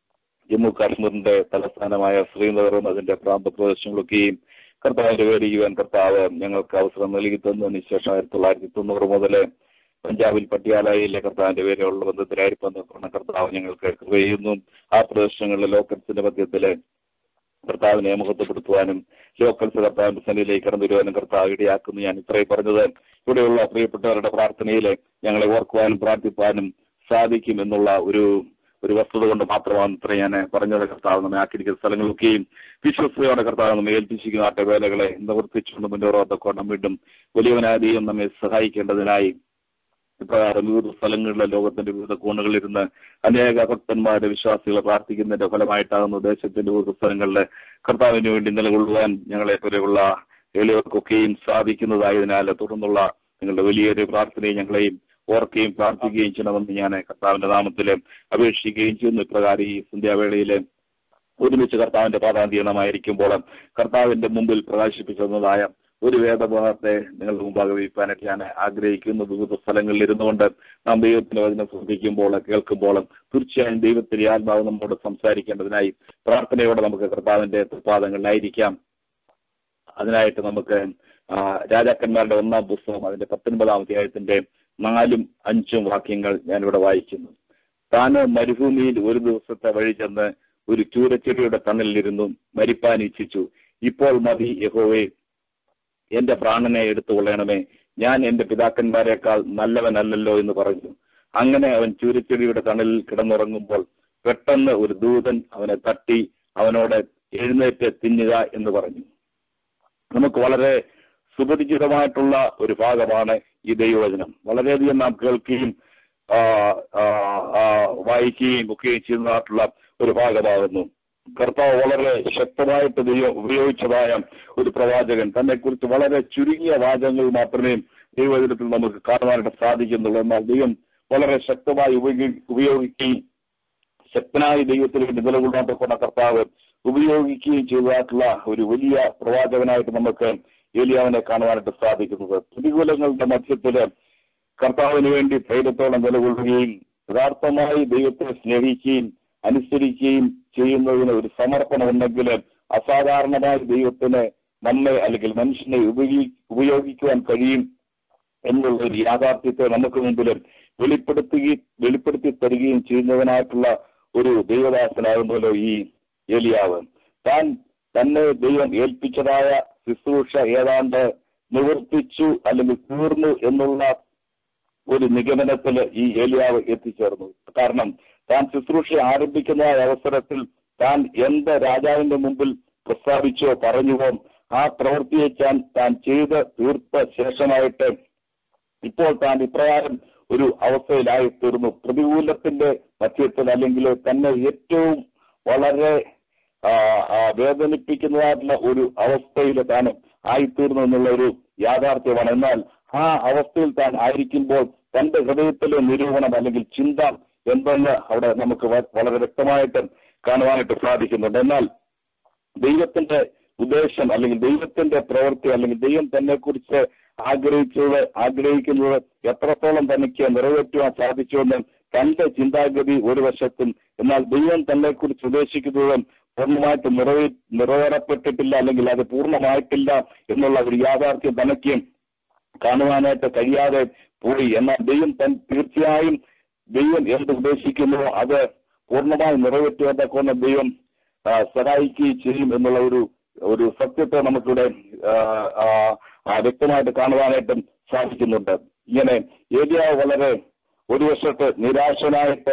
ജമ്മു കാശ്മീരിന്റെ തലസ്ഥാനമായ ശ്രീനഗറും അതിന്റെ പ്രാന്തപ്രദേശങ്ങളൊക്കെയും കർത്താവിന്റെ പേരിക്കുവാൻ കർത്താവ് ഞങ്ങൾക്ക് അവസരം നൽകി തന്നതിന് ശേഷം ആയിരത്തി തൊള്ളായിരത്തി തൊണ്ണൂറ് മുതൽ പഞ്ചാബിൽ പട്ടിയാലയിലെ കർത്താവിന്റെ പേരുള്ള ബന്ധത്തിലായിരിക്കുന്ന കർത്താവ് ഞങ്ങൾക്ക് കൃപ ചെയ്യുന്നു ആ പ്രദേശങ്ങളിലെ ലോക്കൽസിന്റെ മധ്യത്തില് കർത്താവിനെ മുഖത്തപ്പെടുത്തുവാനും ലോക്കൽസ് കർത്താവിന്റെ സന്നിധിയിലേക്ക് കടന്നു വരുവാനും കർത്താവ് ഇടയാക്കുന്നു ഞാൻ ഇത്രയും പറഞ്ഞത് ഇവിടെയുള്ള പ്രിയപ്പെട്ടവരുടെ പ്രാർത്ഥനയില് ഞങ്ങളെ ഓർക്കുവാനും പ്രാർത്ഥിപ്പാനും സാധിക്കും എന്നുള്ള ഒരു ഒരു വസ്തുത കൊണ്ട് മാത്രമാണ് ഇത്ര ഞാൻ പറഞ്ഞത് കർത്താവ് നമ്മെ ആക്കിയിരിക്കുന്ന സ്ഥലങ്ങളൊക്കെയും വിശ്വസ്തയോടെ കർത്താവ് നമ്മെ ഏൽപ്പിച്ചിരിക്കുന്ന ആട്ടവേലകളെ നിവർത്തിച്ചുകൊണ്ട് മുന്നോട്ട് നാം വീണ്ടും വലിയവനാദിയും നമ്മെ സഹായിക്കേണ്ടതിനായി ഇപ്രകാരം വിവിധ സ്ഥലങ്ങളിലെ ലോകത്തിന്റെ വിവിധ കോണുകളിലിരുന്ന് അനേക ഭക്തന്മാരുടെ വിശ്വാസികളെ പ്രാർത്ഥിക്കുന്നതിന്റെ ഫലമായിട്ടാകുന്ന ദേശത്തിന്റെ വിവിധ സ്ഥലങ്ങളിലെ കർത്താവിന് വേണ്ടി നിലകൊള്ളുവാൻ ഞങ്ങളെ പോലെയുള്ള എളിയവർക്കൊക്കെയും സാധിക്കുന്നതായതിനാൽ തുടർന്നുള്ള നിങ്ങളുടെ വലിയൊരു പ്രാർത്ഥനയെ ഞങ്ങളെയും ഓർക്കുകയും പ്രാർത്ഥിക്കുകയും ചെയ്യണമെന്ന് ഞാൻ കർത്താവിന്റെ നാമത്തിൽ അപേക്ഷിക്കുകയും ചെയ്യുന്നു ഇപ്രകാരം ഈ സന്ധ്യാവേളയിലെ ഒരുമിച്ച് കർത്താവിന്റെ പാതാന്തീരണമായിരിക്കുമ്പോൾ കർത്താവിന്റെ മുമ്പിൽ പ്രകാശിപ്പിക്കുന്നതായ ഒരു വേദഭാഗത്തെ നിങ്ങളുടെ മുമ്പാകെ വയ്ക്കാനായിട്ട് ഞാൻ ആഗ്രഹിക്കുന്നു വിവിധ സ്ഥലങ്ങളിൽ ഇരുന്നുകൊണ്ട് നാം ദൈവത്തിന്റെ വചനം ശ്രദ്ധിക്കുമ്പോൾ കേൾക്കുമ്പോൾ തീർച്ചയായും ദൈവത്തിന്റെ ആത്മാവ് നമ്മോട് സംസാരിക്കേണ്ടതിനായി പ്രാർത്ഥനയോടെ നമുക്ക് കർത്താവിന്റെ തൃപ്പാദങ്ങളിലായിരിക്കാം അതിനായിട്ട് നമുക്ക് രാജാക്കന്മാരുടെ ഒന്നാം പുസ്തകം അതിന്റെ പത്തൊൻപതാം അധ്യായത്തിന്റെ നാലും അഞ്ചും വാക്യങ്ങൾ ഞാനിവിടെ വായിക്കുന്നു താന് മരുഭൂമിയിൽ ഒരു ദിവസത്തെ വഴി ചെന്ന് ഒരു ചൂരച്ചെടിയുടെ തണലിലിരുന്നു മരിപ്പാൻ ഇച്ഛിച്ചു ഇപ്പോൾ മതി യഹോവേ എന്റെ പ്രാണനെ എടുത്തു കൊള്ളണമേ ഞാൻ എന്റെ പിതാക്കന്മാരെക്കാൾ നല്ലവനല്ലല്ലോ എന്ന് പറഞ്ഞു അങ്ങനെ അവൻ ചൂരച്ചെടിയുടെ തണലിൽ കിടന്നുറങ്ങുമ്പോൾ പെട്ടെന്ന് ഒരു ദൂതൻ അവനെ തട്ടി അവനോട് എഴുന്നേറ്റ് തിന്നുക എന്ന് പറഞ്ഞു നമുക്ക് വളരെ സുപരിചിതമായിട്ടുള്ള ഒരു ഭാഗമാണ് ഈ ദൈവവചനം വളരെയധികം നാം കേൾക്കുകയും വായിക്കുകയും ഒക്കെയും ചെയ്യുന്നതായിട്ടുള്ള ഒരു ഭാഗമാകുന്നു കർത്താവ് വളരെ ശക്തമായിട്ട് ദൈവം ഉപയോഗിച്ചതായ ഒരു പ്രവാചകൻ തന്നെ കുറിച്ച് വളരെ ചുരുങ്ങിയ വാചകങ്ങൾ മാത്രമേ ദൈവവചനത്തിൽ നമുക്ക് കാണുവാനായിട്ട് സാധിക്കുന്നുള്ളൂ എന്നാൽ ദൈവം വളരെ ശക്തമായി ഉപയോഗിക്കുകയും ശക്തനായ ദൈവത്തിന് വേണ്ടി നിലകൊള്ളാൻ കൊണ്ട് കർത്താവ് ഉപയോഗിക്കുകയും ചെയ്തതായിട്ടുള്ള ഒരു വലിയ പ്രവാചകനായിട്ട് നമുക്ക് ഏലിയാവിനെ കാണുവാനായിട്ട് സാധിക്കുന്നത് പ്രതികൂലങ്ങളുടെ മധ്യത്തില് കർത്താവിന് വേണ്ടി ധൈര്യത്തോടെ നിലകൊള്ളുകയും യഥാർത്ഥമായി ദൈവത്തെ സ്നേഹിക്കുകയും അനുസരിക്കുകയും ചെയ്യുന്നതിന് ഒരു സമർപ്പണം ഉണ്ടെങ്കിൽ അസാധാരണമായ ദൈവത്തിന് നമ്മെ അല്ലെങ്കിൽ മനുഷ്യനെ ഉപയോഗി ഉപയോഗിക്കുവാൻ കഴിയും എന്നുള്ള ഒരു യാഥാർത്ഥ്യത്തെ നമുക്ക് മുമ്പിൽ വെളിപ്പെടുത്തുകയും വെളിപ്പെടുത്തി തരികയും ചെയ്യുന്നതിനായിട്ടുള്ള ഒരു ദൈവദാസനാകുന്നല്ലോ ഈ ഏലിയാവ് താൻ തന്നെ ദൈവം ഏൽപ്പിച്ചതായ ശുശ്രൂഷ ഏതാണ്ട് നിവർത്തിച്ചു അല്ലെങ്കിൽ തീർന്നു എന്നുള്ള ഒരു നിഗമനത്തിൽ ഈ ഏലിയാവ് എത്തിച്ചേർന്നു കാരണം താൻ ശുശ്രൂഷ ആരംഭിക്കുന്ന അവസരത്തിൽ താൻ എന്ത് രാജാവിന്റെ മുമ്പിൽ പ്രസ്താവിച്ചോ പറഞ്ഞുവോ ആ പ്രവൃത്തിയെ താൻ താൻ ചെയ്ത് തീർത്ത ശേഷമായിട്ട് ഇപ്പോൾ താൻ ഇപ്രകാരം ഒരു അവസ്ഥയിലായി തീർന്നു പ്രതികൂലത്തിന്റെ മധ്യത്തിൽ അല്ലെങ്കിൽ തന്നെ ഏറ്റവും വളരെ ആ, ആ, വേദനിപ്പിക്കുന്നതായിട്ടുള്ള ഒരു അവസ്ഥയിൽ താൻ ആയിത്തീർന്നു എന്നുള്ള ഒരു യാഥാർത്ഥ്യമാണ് എന്നാൽ ആ അവസ്ഥയിൽ താൻ ആയിരിക്കുമ്പോൾ തന്റെ ഹൃദയത്തിലെ നിരൂപണം അല്ലെങ്കിൽ ചിന്ത എന്തെന്ന് അവിടെ നമുക്ക് വ- വളരെ വ്യക്തമായിട്ട് കാണുവാനായിട്ട് സാധിക്കുന്നുണ്ട് എന്നാൽ ദൈവത്തിന്റെ ഉദ്ദേശം അല്ലെങ്കിൽ ദൈവത്തിന്റെ പ്രവൃത്തി അല്ലെങ്കിൽ ദൈവം തന്നെ കുറിച്ച് ആഗ്രഹിച്ചത് ആഗ്രഹിക്കുന്നത് എത്രത്തോളം തനിക്ക് നിറവേറ്റുവാൻ സാധിച്ചുവെന്ന് തന്റെ ചിന്താഗതി ഒരു വശത്തും എന്നാൽ ദൈവം തന്നെ കുറിച്ച് ഉദ്ദേശിക്കുന്നത് പൂർണ്ണമായിട്ട് നിറവേ നിറവേറപ്പെട്ടിട്ടില്ല അല്ലെങ്കിൽ അത് പൂർണ്ണമായിട്ടില്ല എന്നുള്ള ഒരു യാഥാർത്ഥ്യം തനിക്ക് കാണുവാനായിട്ട് കഴിയാതെ പോയി എന്നാൽ ദൈവം തൻ തീർച്ചയായും ദൈവം എന്ത് ഉദ്ദേശിക്കുന്നുവോ അത് പൂർണ്ണമായി നിറവേറ്റുവാൻ തക്കവണ്ണം ദൈവം ആ, സഹായിക്കുകയും ചെയ്യും എന്നുള്ള ഒരു ഒരു സത്യത്തെ നമുക്കിവിടെ ആ, ആ, ആ, വ്യക്തമായിട്ട് കാണുവാനായിട്ടും സാധിക്കുന്നുണ്ട് ഇങ്ങനെ ഏരിയ വളരെ ഒരു വശത്ത് നിരാശനായിട്ട്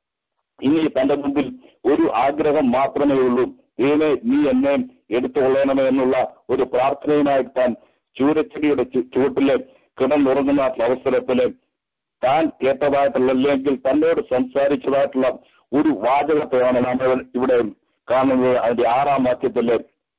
ഇനി തന്റെ മുമ്പിൽ ഒരു ആഗ്രഹം മാത്രമേ ഉള്ളൂ ദൈവമേ നീ എന്നെ എടുത്തുകൊള്ളണമേ എന്നുള്ള ഒരു പ്രാർത്ഥനയുമായിട്ട് താൻ ചൂരച്ചെടിയുടെ ചു- ചുവട്ടില് കിടന്നുറങ്ങുന്ന അവസരത്തില് താൻ കേട്ടതായിട്ടുള്ള അല്ലെങ്കിൽ തന്നോട് സംസാരിച്ചതായിട്ടുള്ള ഒരു വാചകത്തെയാണ് നാം ഇവിടെ- ഇവിടെ കാണുന്നത് അതിന്റെ ആറാം വാക്യത്തില്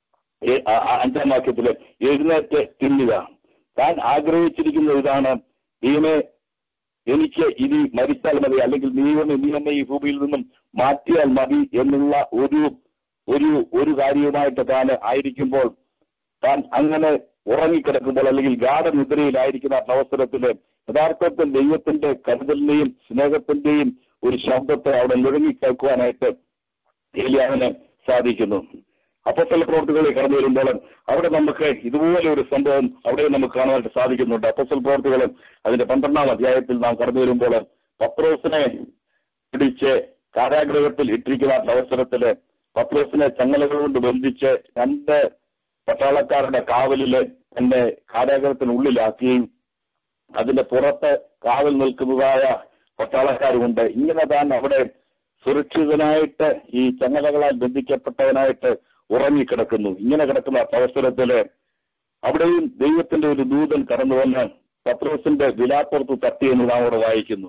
ഏ- ആ- ആ അഞ്ചാം വാക്യത്തില് എഴുന്നേറ്റ് തിന്നുക താൻ ആഗ്രഹിച്ചിരിക്കുന്ന ഇതാണ് ദൈവമേ എനിക്ക് ഇനി മരിച്ചാൽ മതി അല്ലെങ്കിൽ നീ ഒന്ന് നീ എന്നെ ഈ ഭൂമിയിൽ നിന്നും മാറ്റിയാൽ മതി എന്നുള്ള ഒരു ഒരു ഒരു കാര്യവുമായിട്ട് താൻ ആയിരിക്കുമ്പോൾ താൻ അങ്ങനെ ഉറങ്ങിക്കിടക്കുമ്പോൾ അല്ലെങ്കിൽ ഗാഠനിദ്രയിലായിരിക്കുന്ന അവസരത്തില് യഥാർത്ഥത്തിൽ ദൈവത്തിന്റെ കരുതലിന്റെയും സ്നേഹത്തിന്റെയും ഒരു ശബ്ദത്തെ അവിടെ നുഴങ്ങി കേൾക്കുവാനായിട്ട് ഏലിയാവിന് സാധിക്കുന്നു അപ്പത്തല പ്രവർത്തികളിൽ കടന്നു വരുമ്പോൾ അവിടെ നമുക്ക് ഇതുപോലെ ഒരു സംഭവം അവിടെ നമുക്ക് കാണുവാനായിട്ട് സാധിക്കുന്നുണ്ട് അപ്പത്തൽ പ്രവർത്തികൾ അതിന്റെ പന്ത്രണ്ടാം അധ്യായത്തിൽ നാം കടന്നു വരുമ്പോൾ പത്രോസിനെ പിടിച്ച് കാരാഗ്രഹത്തിൽ ഇട്ടിരിക്കുന്ന അവസരത്തില് പത്രോസിനെ ചങ്ങലകൾ കൊണ്ട് ബന്ധിച്ച് രണ്ട് പട്ടാളക്കാരുടെ കാവലില് തന്നെ കാരാഗ്രഹത്തിനുള്ളിലാക്കുകയും അതിന്റെ പുറത്ത് കാവൽ നിൽക്കുന്നതായ പട്ടാളക്കാരുമുണ്ട് ഇങ്ങനെ താൻ അവിടെ സുരക്ഷിതനായിട്ട് ഈ ചങ്ങലകളാൽ ബന്ധിക്കപ്പെട്ടവനായിട്ട് ഉറങ്ങിക്കിടക്കുന്നു ഇങ്ങനെ കിടക്കുന്ന അവസരത്തില് അവിടെയും ദൈവത്തിന്റെ ഒരു ദൂതൻ കടന്നു വന്ന് പത്രോസിന്റെ വിലാപ്പുറത്ത് തട്ടി എന്ന് നാം അവിടെ വായിക്കുന്നു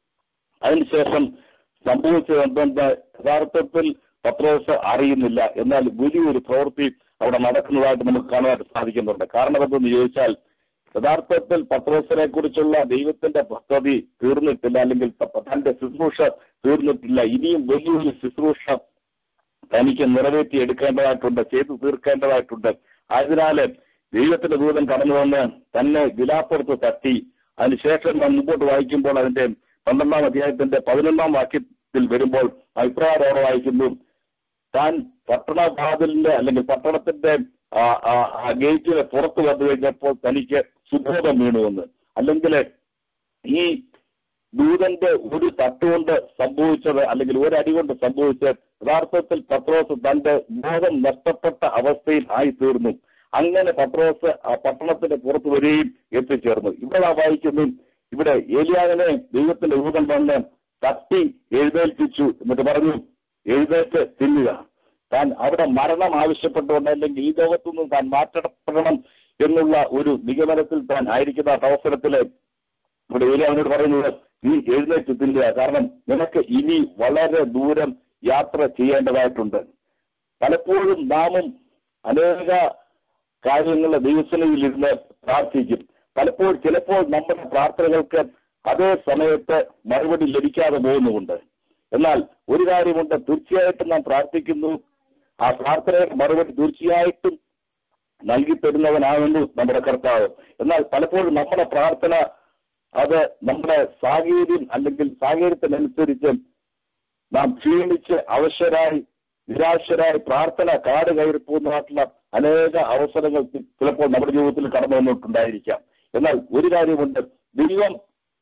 അതിനുശേഷം സംഭവിച്ചത് എന്തെന്ന് യഥാർത്ഥത്തിൽ പത്രോസ് അറിയുന്നില്ല എന്നാൽ വലിയൊരു പ്രവൃത്തി അവിടെ നടക്കുന്നതായിട്ട് നമുക്ക് കാണുവാൻ സാധിക്കുന്നുണ്ട് കാരണം എന്തെന്ന് ചോദിച്ചാൽ യഥാർത്ഥത്തിൽ പത്രോസിനെ കുറിച്ചുള്ള ദൈവത്തിന്റെ പദ്ധതി തീർന്നിട്ടില്ല അല്ലെങ്കിൽ ത- തന്റെ ശുശ്രൂഷ തീർന്നിട്ടില്ല ഇനിയും വലിയൊരു ശുശ്രൂഷ തനിക്ക് നിറവേറ്റി എടുക്കേണ്ടതായിട്ടുണ്ട് ചെയ്തു തീർക്കേണ്ടതായിട്ടുണ്ട് ആയതിനാല് ദൈവത്തിന്റെ ദൂതൻ കടന്നു വന്ന് തന്നെ വിലാപ്പുറത്ത് തട്ടി അതിനുശേഷം നാം മുമ്പോട്ട് വായിക്കുമ്പോൾ അതിന്റെ പന്ത്രണ്ടാം അധ്യായത്തിന്റെ പതിനൊന്നാം വാക്യത്തിൽ വരുമ്പോൾ അഭിപ്രായം അവിടെ വായിക്കുന്നു താൻ പട്ടണവാതിലിന്റെ അല്ലെങ്കിൽ പട്ടണത്തിന്റെ ആ, ആ, ആ ഗേറ്റിന് പുറത്ത് വന്നു കഴിഞ്ഞപ്പോൾ തനിക്ക് സുബോധം വീണുവെന്ന് അല്ലെങ്കിൽ ഈ ദൂതന്റെ ഒരു തട്ടുകൊണ്ട് സംഭവിച്ചത് അല്ലെങ്കിൽ ഒരു അടി കൊണ്ട് സംഭവിച്ചത് യഥാർത്ഥത്തിൽ പത്രോസ് തന്റെ ബോധം നഷ്ടപ്പെട്ട അവസ്ഥയിൽ ആയി തീർന്നു അങ്ങനെ പത്രോസ് ആ പട്ടണത്തിന്റെ പുറത്ത് വരികയും എത്തിച്ചേർന്നു ഇവിടെ നാം വായിക്കുന്നു ഇവിടെ ഏലിയാവിനെ ദൈവത്തിന്റെ ദൂതൻ വന്ന് തട്ടി എഴുന്നേൽപ്പിച്ചു എന്നിട്ട് പറഞ്ഞു എഴുന്നേറ്റ് തിന്നുക താൻ അവിടെ മരണം ആവശ്യപ്പെട്ടുകൊണ്ട് അല്ലെങ്കിൽ ഈ ലോകത്തുനിന്ന് താൻ മാറ്റപ്പെടണം എന്നുള്ള ഒരു നിഗമനത്തിൽ താൻ ആയിരിക്കുന്ന അവസരത്തില് ഇവിടെ ഏലിയാവിനോട് പറയുന്നത് നീ എഴുന്നേറ്റ് തിന്നുക കാരണം നിനക്ക് ഇനി വളരെ ദൂരം യാത്ര ചെയ്യേണ്ടതായിട്ടുണ്ട് പലപ്പോഴും നാമും അനേക കാര്യങ്ങളുടെ ദൈവസനയിലിരുന്ന് പ്രാർത്ഥിക്കും പലപ്പോൾ ചിലപ്പോൾ നമ്മുടെ പ്രാർത്ഥനകൾക്ക് അതേ സമയത്ത് മറുപടി ലഭിക്കാതെ പോകുന്നുമുണ്ട് എന്നാൽ ഒരു കാര്യമുണ്ട് തീർച്ചയായിട്ടും നാം പ്രാർത്ഥിക്കുന്നു ആ പ്രാർത്ഥനയുടെ മറുപടി തീർച്ചയായിട്ടും നൽകി തരുന്നവനാകുന്നു നമ്മുടെ കർത്താവ് എന്നാൽ പലപ്പോഴും നമ്മുടെ പ്രാർത്ഥന അത് നമ്മുടെ സാഹചര്യം അല്ലെങ്കിൽ സാഹചര്യത്തിനനുസരിച്ച് നാം ക്ഷീണിച്ച് അവശരായി നിരാശരായി പ്രാർത്ഥന കാട് കയറി പോകുന്നതായിട്ടുള്ള അനേക അവസരങ്ങൾ ചിലപ്പോൾ നമ്മുടെ ജീവിതത്തിൽ കടന്നു വന്നിട്ടുണ്ടായിരിക്കാം എന്നാൽ ഒരു കാര്യമുണ്ട് ദൈവം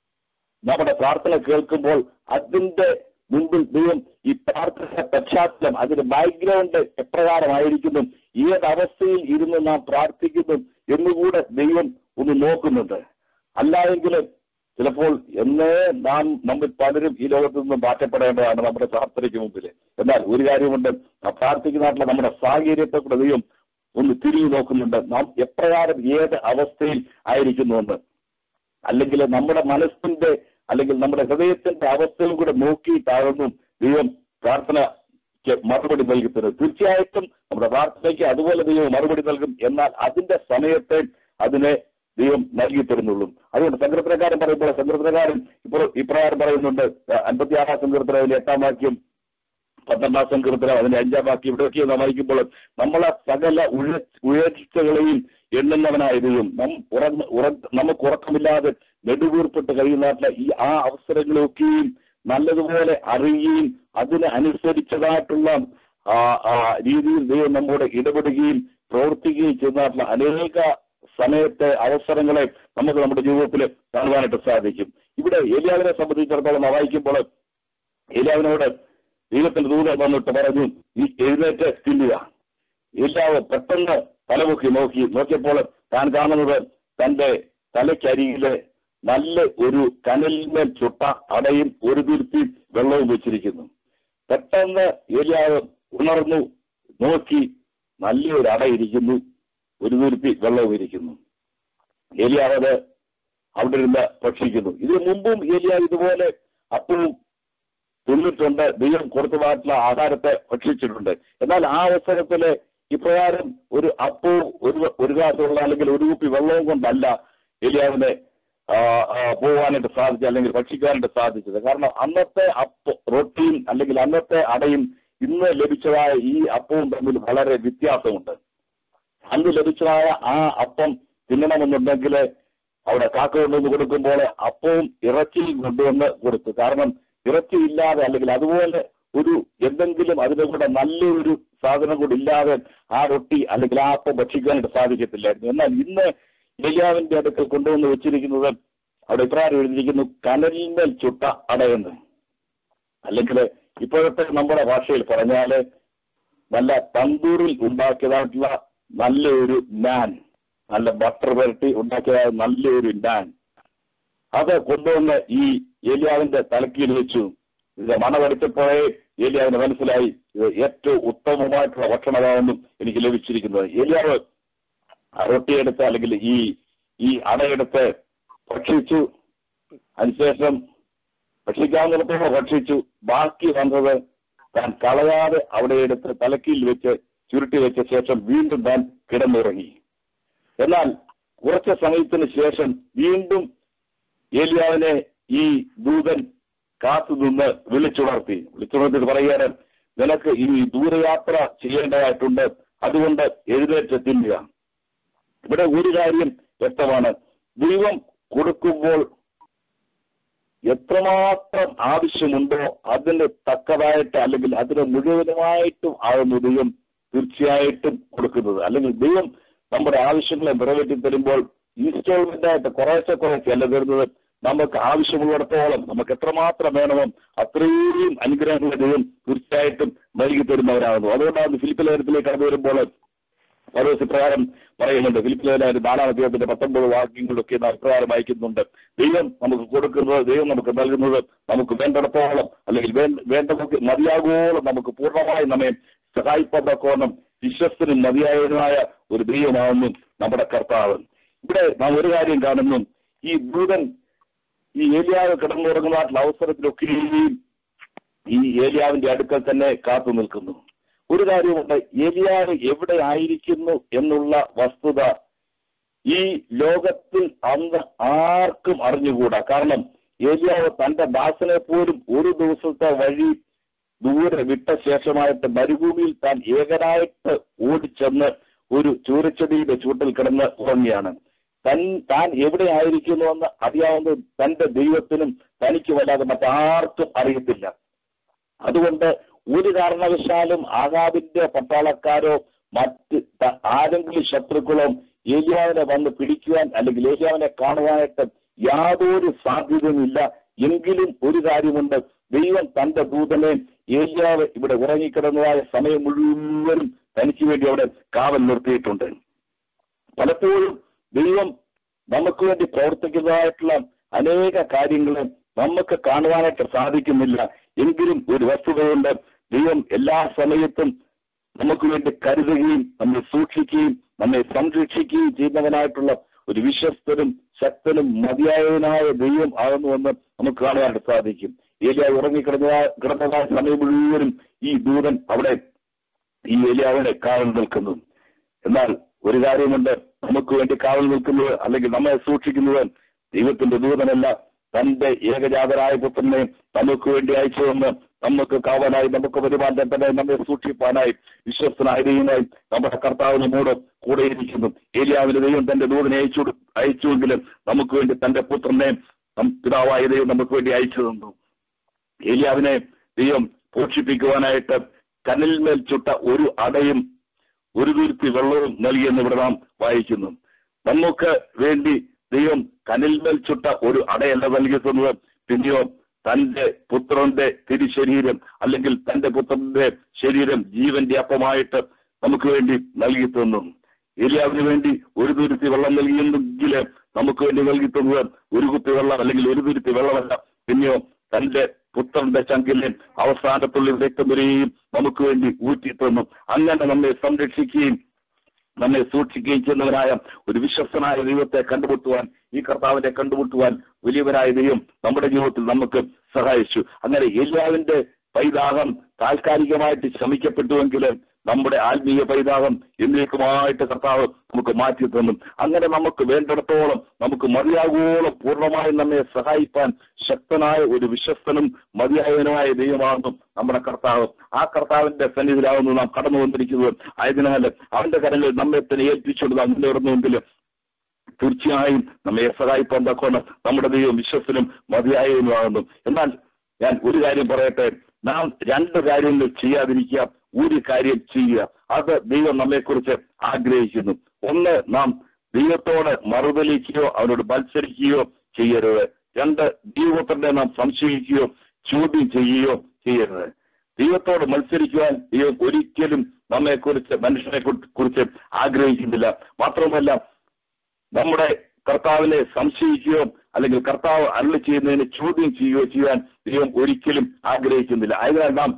നമ്മുടെ പ്രാർത്ഥന കേൾക്കുമ്പോൾ അതിന്റെ മുമ്പിൽ ദൈവം ഈ പ്രാർത്ഥന പശ്ചാത്തലം അതിന്റെ ബാക്ക്ഗ്രൗണ്ട് എപ്രകാരമായിരിക്കുന്നു ഏത് അവസ്ഥയിൽ ഇരുന്ന് നാം പ്രാർത്ഥിക്കുന്നു എന്നുകൂടെ ദൈവം ഒന്ന് നോക്കുന്നുണ്ട് അല്ലായെങ്കിൽ ചിലപ്പോൾ എന്നേ നാം നമ്മൾ പലരും ഈ ലോകത്ത് നിന്നും മാറ്റപ്പെടേണ്ടതാണ് നമ്മുടെ പ്രാർത്ഥനയ്ക്ക് മുമ്പിൽ എന്നാൽ ഒരു കാര്യമുണ്ട് ആ പ്രാർത്ഥിക്കുന്നതായിട്ടുള്ള നമ്മുടെ സാഹചര്യത്തെ കൂടെ ദൈവം ഒന്ന് തിരിഞ്ഞു നോക്കുന്നുണ്ട് നാം എപ്രകാരം ഏത് അവസ്ഥയിൽ ആയിരിക്കുന്നുവെന്ന് അല്ലെങ്കിൽ നമ്മുടെ മനസ്സിന്റെ അല്ലെങ്കിൽ നമ്മുടെ ഹൃദയത്തിന്റെ അവസ്ഥയും കൂടെ നോക്കിയിട്ടാകുന്നു ദൈവം പ്രാർത്ഥനയ്ക്ക് മറുപടി നൽകുന്നത് തീർച്ചയായിട്ടും നമ്മുടെ പ്രാർത്ഥനയ്ക്ക് അതുപോലെ ദൈവം മറുപടി നൽകും എന്നാൽ അതിന്റെ സമയത്തെ അതിനെ ദൈവം നൽകി തരുന്നുള്ളൂ അതുകൊണ്ട് സങ്കീർത്തനക്കാരൻ പറയുമ്പോൾ സങ്കീർത്തനക്കാരൻ ഇപ്പോൾ ഇപ്രകാരം പറയുന്നുണ്ട് അൻപത്തിയാറാം സങ്കീർത്തനത്തിലെ എട്ടാം വാക്യം പന്ത്രണ്ടാം സങ്കീർത്തനം അതിന്റെ അഞ്ചാം വാക്യം ഇവിടെയൊക്കെ നാം വായിക്കുമ്പോൾ നമ്മളെ സകല ഉഴ ഉയർച്ചകളെയും എണ്ണുന്നവനായതും നം ഉറങ്ങ ഉറ നമുക്ക് ഉറക്കമില്ലാതെ നെടുവീർപ്പെട്ട് കഴിയുന്ന ഈ ആ അവസരങ്ങളൊക്കെയും നല്ലതുപോലെ അറിയുകയും അതിന് അനുസരിച്ചതായിട്ടുള്ള ആ ആ രീതിയിൽ ദൈവം നമ്മോട് ഇടപെടുകയും പ്രവർത്തിക്കുകയും ചെയ്യുന്നതായിട്ടുള്ള അനേക സമയത്തെ അവസരങ്ങളെ നമുക്ക് നമ്മുടെ ജീവിതത്തിൽ കാണുവാനായിട്ട് സാധിക്കും ഇവിടെ ഏലിയാവിനെ സംബന്ധിച്ചിടത്തോളം നാം വായിക്കുമ്പോൾ ഏലിയാവിനോട് ദൈവത്തിന്റെ ദൂതൻ വന്നിട്ട് പറഞ്ഞു ഈ എഴുന്നേറ്റ് തിന്നുക ഏലിയാവ് പെട്ടെന്ന് തലമുക്കി നോക്കി നോക്കിയപ്പോൾ താൻ കാണുന്നത് തന്റെ തലക്കരിയില് നല്ല ഒരു കനലിന്മേൽ ചുട്ട അടയും ഒരു തുരുത്തി വെള്ളവും വെച്ചിരിക്കുന്നു പെട്ടെന്ന് ഏലിയാവ് ഉണർന്നു നോക്കി നല്ലൊരു അട ഇരിക്കുന്നു ഒരു തുരുത്തി വെള്ളവും ഇരിക്കുന്നു ഏലിയാവ് അത് അവിടെ ഇരുന്ന് ഭക്ഷിക്കുന്നു ഇതിനു മുമ്പും ഏലിയാവ് ഇതുപോലെ അപ്പവും തിന്നിട്ടുണ്ട് ദൈവം കൊടുത്തതായിട്ടുള്ള ആഹാരത്തെ ഭക്ഷിച്ചിട്ടുണ്ട് എന്നാൽ ആ അവസരത്തില് ഇപ്രകാരം ഒരു അപ്പവും ഒരു ഒരു ഗ്ലാസുള്ള അല്ലെങ്കിൽ ഒരു കുപ്പി വെള്ളവും കൊണ്ടല്ല ഏലിയാവിനെ ആ, ആ, പോകാനായിട്ട് സാധിച്ചത് അല്ലെങ്കിൽ ഭക്ഷിക്കാനായിട്ട് സാധിച്ചത് കാരണം അന്നത്തെ അപ്പ റൊട്ടിയും അല്ലെങ്കിൽ അന്നത്തെ അടയും ഇന്ന് ലഭിച്ചതായ ഈ അപ്പവും തമ്മിൽ വളരെ വ്യത്യാസമുണ്ട് അന്ന് ലഭിച്ചതായ ആ അപ്പം തിന്നണമെന്നുണ്ടെങ്കിൽ അവിടെ കാക്ക കൊണ്ടുവന്ന് കൊടുക്കുമ്പോൾ അപ്പവും ഇറച്ചിയും കൊണ്ടുവന്ന് കൊടുത്തു കാരണം ഇറച്ചി ഇല്ലാതെ അല്ലെങ്കിൽ അതുപോലെ ഒരു എന്തെങ്കിലും അതിന്റെ കൂടെ നല്ലൊരു സാധനം കൂടെ ഇല്ലാതെ ആ റൊട്ടി അല്ലെങ്കിൽ ആ അപ്പം ഭക്ഷിക്കാനായിട്ട് സാധിക്കത്തില്ലായിരുന്നു എന്നാൽ ഇന്ന് ഏലിയാവിന്റെ അടുക്കൽ കൊണ്ടുവന്ന് വെച്ചിരിക്കുന്നത് അവിടെ ഇപ്രകാരം എഴുതിയിരിക്കുന്നു കനലിന്മേൽ ചുട്ട അടയെന്ന് അല്ലെങ്കിൽ ഇപ്പോഴത്തെ നമ്മുടെ ഭാഷയിൽ പറഞ്ഞാല് നല്ല തന്തൂറിൽ ഉണ്ടാക്കിയതായിട്ടുള്ള നല്ലൊരു നാൻ നല്ല ബട്ടർ പുരട്ടി ഉണ്ടാക്കിയതായ നല്ലൊരു നാൻ അത് കൊണ്ടുവന്ന് ഈ ഏലിയാവിന്റെ തലക്കീൽ വെച്ചു ഇത് മണമടിച്ചപ്പോഴേ ഏലിയാവിന് മനസ്സിലായി ഇത് ഏറ്റവും ഉത്തമമായിട്ടുള്ള ഭക്ഷണമാണെന്നും എനിക്ക് ലഭിച്ചിരിക്കുന്നത് ഏലിയാവ് ആ റൊട്ടിയെടുത്ത് അല്ലെങ്കിൽ ഈ ഈ അടയെടുത്ത് ഭക്ഷിച്ചു അതിനുശേഷം ഭക്ഷിക്കാവുന്നിടത്തോളം ഭക്ഷിച്ചു ബാക്കി വന്നത് താൻ കളയാതെ അവിടെ എടുത്ത് തലക്കീൽ വെച്ച് ചുരുട്ടി വെച്ച ശേഷം വീണ്ടും താൻ കിടന്നുറങ്ങി എന്നാൽ കുറച്ച് സമയത്തിന് ശേഷം വീണ്ടും ഏലിയാവിനെ ഈ ദൂതൻ കാത്തു നിന്ന് വിളിച്ചുണർത്തി വിളിച്ചുണർത്തിട്ട് പറയുകയാണ് നിനക്ക് ഈ ദൂരയാത്ര ചെയ്യേണ്ടതായിട്ടുണ്ട് അതുകൊണ്ട് എഴുന്നേറ്റ് തിന്നുക ഇവിടെ ഒരു കാര്യം വ്യക്തമാണ് ദൈവം കൊടുക്കുമ്പോൾ എത്രമാത്രം ആവശ്യമുണ്ടോ അതിന് തക്കതായിട്ട് അല്ലെങ്കിൽ അതിന് മുഴുവനുമായിട്ടും ആകുന്നു ദൈവം തീർച്ചയായിട്ടും കൊടുക്കുന്നത് അല്ലെങ്കിൽ ദൈവം നമ്മുടെ ആവശ്യങ്ങളെ നിറവേറ്റി തരുമ്പോൾ ഇൻസ്റ്റാൾമെന്റ് ആയിട്ട് കുറേശ്ശെ കുറേശ്ശെ അല്ല തരുന്നത് നമുക്ക് ആവശ്യമുള്ളിടത്തോളം നമുക്ക് എത്രമാത്രം വേണമോ അത്രയും അനുഗ്രഹങ്ങളെ ദൈവം തീർച്ചയായിട്ടും നൽകി തരുന്നവരാകുന്നു അതുകൊണ്ടാണ് ഫിലിപ്പ് ലേഖനത്തിലേക്ക് കടന്നു വരുമ്പോൾ പൗലോസ് ഇപ്രകാരം പറയുന്നുണ്ട് ഫിലിപ്പിലേഖന നാലാം അധ്യായത്തിന്റെ പത്തൊമ്പത് വാക്യങ്ങളൊക്കെ നാം ഇപ്രകാരം വായിക്കുന്നുണ്ട് ദൈവം നമുക്ക് കൊടുക്കുന്നത് ദൈവം നമുക്ക് നൽകുന്നത് നമുക്ക് വേണ്ടിടത്തോളം അല്ലെങ്കിൽ വേണ്ട വേണ്ടതൊക്കെ മതിയാകോളം നമുക്ക് പൂർണ്ണമായി നമ്മെ സഹായിപ്പതക്കോണം വിശ്വസ്തനും മതിയായതുമായ ഒരു ദൈവമാകുന്നു നമ്മുടെ കർത്താവ് ഇവിടെ നാം ഒരു കാര്യം കാണുന്നു ഈ ദൂതൻ ഈ ഏലിയാവ് കിടന്നുറങ്ങുന്നതായിട്ടുള്ള അവസരത്തിലൊക്കെയും ഈ ഏലിയാവിന്റെ അടുക്കൽ തന്നെ കാത്തു നിൽക്കുന്നു ഒരു കാര്യമുണ്ട് ഏലിയാവ് എവിടെ ആയിരിക്കുന്നു എന്നുള്ള വസ്തുത ഈ ലോകത്തിൽ അന്ന് ആർക്കും അറിഞ്ഞുകൂടാ കാരണം ഏലിയാവ് തന്റെ ദാസനെ പോലും ഒരു ദിവസത്തെ വഴി ദൂരെ വിട്ട ശേഷമായിട്ട് മരുഭൂമിയിൽ താൻ ഏകനായിട്ട് ഓടിച്ചെന്ന് ഒരു ചൂരച്ചെടിയുടെ ചൂട്ടിൽ കിടന്ന് ഉറങ്ങിയാണ് തൻ താൻ എവിടെ ആയിരിക്കുന്നുവെന്ന് അറിയാവുന്നത് തന്റെ ദൈവത്തിനും തനിക്ക് വല്ലാതെ മറ്റാർക്കും അറിയത്തില്ല അതുകൊണ്ട് ഒരു കാരണവശാലും ആകാബിന്റെ പട്ടാളക്കാരോ മറ്റ് ത- ആരെങ്കിലും ശത്രുക്കളോ ഏലിയാവിനെ വന്ന് പിടിക്കുവാൻ അല്ലെങ്കിൽ ഏലിയാവിനെ കാണുവാനായിട്ട് യാതൊരു സാധ്യതയുമില്ല എങ്കിലും ഒരു കാര്യമുണ്ട് ദൈവം തന്റെ ദൂതനെ ഏലിയാവ് ഇവിടെ ഉറങ്ങിക്കിടന്നതായ സമയം മുഴുവനും തനിക്ക് വേണ്ടി അവിടെ കാവൽ നിർത്തിയിട്ടുണ്ട് പലപ്പോഴും ദൈവം നമുക്ക് വേണ്ടി പ്രവർത്തിക്കുന്നതായിട്ടുള്ള അനേക കാര്യങ്ങൾ നമുക്ക് കാണുവാനായിട്ട് സാധിക്കുന്നില്ല എങ്കിലും ഒരു വസ്തുതയുണ്ട് ദൈവം എല്ലാ സമയത്തും നമുക്ക് വേണ്ടി കരുതുകയും നമ്മെ സൂക്ഷിക്കുകയും നമ്മെ സംരക്ഷിക്കുകയും ചെയ്യുന്നവനായിട്ടുള്ള ഒരു വിശ്വസ്തനും ശക്തനും മതിയായവനായ ദൈവം ആകുന്നുവെന്ന് നമുക്ക് കാണുവാനായിട്ട് സാധിക്കും ഏലിയ ഉറങ്ങിക്കിടന്നതായ കിടന്നതായ സമയം മുഴുവനും ഈ ദൂതൻ അവിടെ ഈ ഏലിയാവിനെ കാവൽ നിൽക്കുന്നു എന്നാൽ ഒരു കാര്യമുണ്ട് നമുക്ക് വേണ്ടി കാവൽ നിൽക്കുന്നത് അല്ലെങ്കിൽ നമ്മെ സൂക്ഷിക്കുന്നത് ദൈവത്തിന്റെ ദൂതനല്ല തന്റെ ഏകജാതരായ പുത്രനെ നമുക്ക് വേണ്ടി അയച്ചുവന്ന് നമുക്ക് കാവലായി നമുക്ക് പരിപാലനത്തിനായി നമ്മെ സൂക്ഷിപ്പാനായി വിശ്വസ്തനായ ദൈവമായി നമ്മുടെ കർത്താവ് നമ്മോട് കൂടെയിരിക്കുന്നു ഏലിയാവിന് ദൈവം തന്റെ ദൂതനെ അയച്ചു അയച്ചുവെങ്കിലും നമുക്ക് വേണ്ടി തന്റെ പുത്രനെ നം- പിതാവായ ദൈവം നമുക്ക് വേണ്ടി അയച്ചു തന്നു ഏലിയാവിനെ ദൈവം പോഷിപ്പിക്കുവാനായിട്ട് കനലിന്മേൽ ചുട്ട ഒരു അടയും ഒരു തുരുത്തി വെള്ളവും നൽകിയെന്ന് ഇവിടെ നാം വായിക്കുന്നു നമുക്ക് വേണ്ടി ദൈവം കനലിന്മേൽ ചുട്ട ഒരു അടയല്ല നൽകി തന്നത് പിന്നെയോ തന്റെ പുത്രന്റെ തിരുശരീരം അല്ലെങ്കിൽ തന്റെ പുത്രന്റെ ശരീരം ജീവന്റെ അപ്പമായിട്ട് നമുക്ക് വേണ്ടി നൽകി തന്നു ഏലിയാവിന് വേണ്ടി ഒരു തുരുത്തി വെള്ളം നൽകിയെങ്കിൽ നമുക്ക് വേണ്ടി നൽകി തന്നത് ഒരു കുപ്പി വെള്ളം അല്ലെങ്കിൽ ഒരു തുരുത്തി വെള്ളമല്ല പിന്നെയോ തന്റെ പുത്രന്റെ ചങ്കിലെ അവസാനത്തുള്ള രക്തം വരെയും നമുക്ക് വേണ്ടി ഊറ്റി തന്നു അങ്ങനെ നമ്മെ സംരക്ഷിക്കുകയും നമ്മെ സൂക്ഷിക്കുകയും ചെയ്യുന്നവനായ ഒരു വിശ്വസ്തനായ ദൈവത്തെ കണ്ടുമുട്ടുവാൻ ഈ കർത്താവിനെ കണ്ടുമുട്ടുവാൻ വലിയവനായ ദൈവം നമ്മുടെ ജീവിതത്തിൽ നമുക്ക് സഹായിച്ചു അങ്ങനെ ഏലിയാവിന്റെ പൈതാഹം താൽക്കാലികമായിട്ട് ശമിക്കപ്പെട്ടുവെങ്കിൽ നമ്മുടെ ആത്മീയ പൈതാഹം എന്നേക്കുമായിട്ട് കർത്താവ് നമുക്ക് മാറ്റി തന്നു അങ്ങനെ നമുക്ക് വേണ്ടിടത്തോളം നമുക്ക് മതിയാകോളം പൂർണ്ണമായും നമ്മെ സഹായിപ്പാൻ ശക്തനായ ഒരു വിശ്വസ്തനും മതിയായവനുമായ ദൈവമാകുന്നു നമ്മുടെ കർത്താവ് ആ കർത്താവിന്റെ സന്നിധിയിലാവുന്നു നാം കടന്നു വന്നിരിക്കുന്നത് ആയതിനാൽ അവന്റെ കരങ്ങളിൽ നമ്മെ തന്നെ ഏൽപ്പിച്ചുകൊണ്ട് നാം മുന്നേറുന്നുവെങ്കിൽ തീർച്ചയായും നമ്മെ സഹായിപ്പാൻ തക്കോണം നമ്മുടെ ദൈവം വിശ്വസനും മതിയായവനുമാകുന്നു എന്നാൽ ഞാൻ ഒരു കാര്യം പറയട്ടെ നാം രണ്ട് കാര്യങ്ങൾ ചെയ്യാതിരിക്കുക ഒരു കാര്യം ചെയ്യുക അത് ദൈവം നമ്മെക്കുറിച്ച് ആഗ്രഹിക്കുന്നു ഒന്ന് നാം ദൈവത്തോട് മറുതലിക്കുകയോ അവനോട് മത്സരിക്കുകയോ ചെയ്യരുത് രണ്ട് ദൈവത്തിന്റെ നാം സംശയിക്കുകയോ ചോദ്യം ചെയ്യുകയോ ചെയ്യരുത് ദൈവത്തോട് മത്സരിക്കുവാൻ ദൈവം ഒരിക്കലും നമ്മെക്കുറിച്ച് മനുഷ്യനെ കുറിച്ച് ആഗ്രഹിക്കുന്നില്ല മാത്രമല്ല നമ്മുടെ കർത്താവിനെ സംശയിക്കുകയോ അല്ലെങ്കിൽ കർത്താവ് അരുളി ചെയ്യുന്നതിനെ ചോദ്യം ചെയ്യുകയോ ചെയ്യാൻ ദൈവം ഒരിക്കലും ആഗ്രഹിക്കുന്നില്ല അതിനാൽ നാം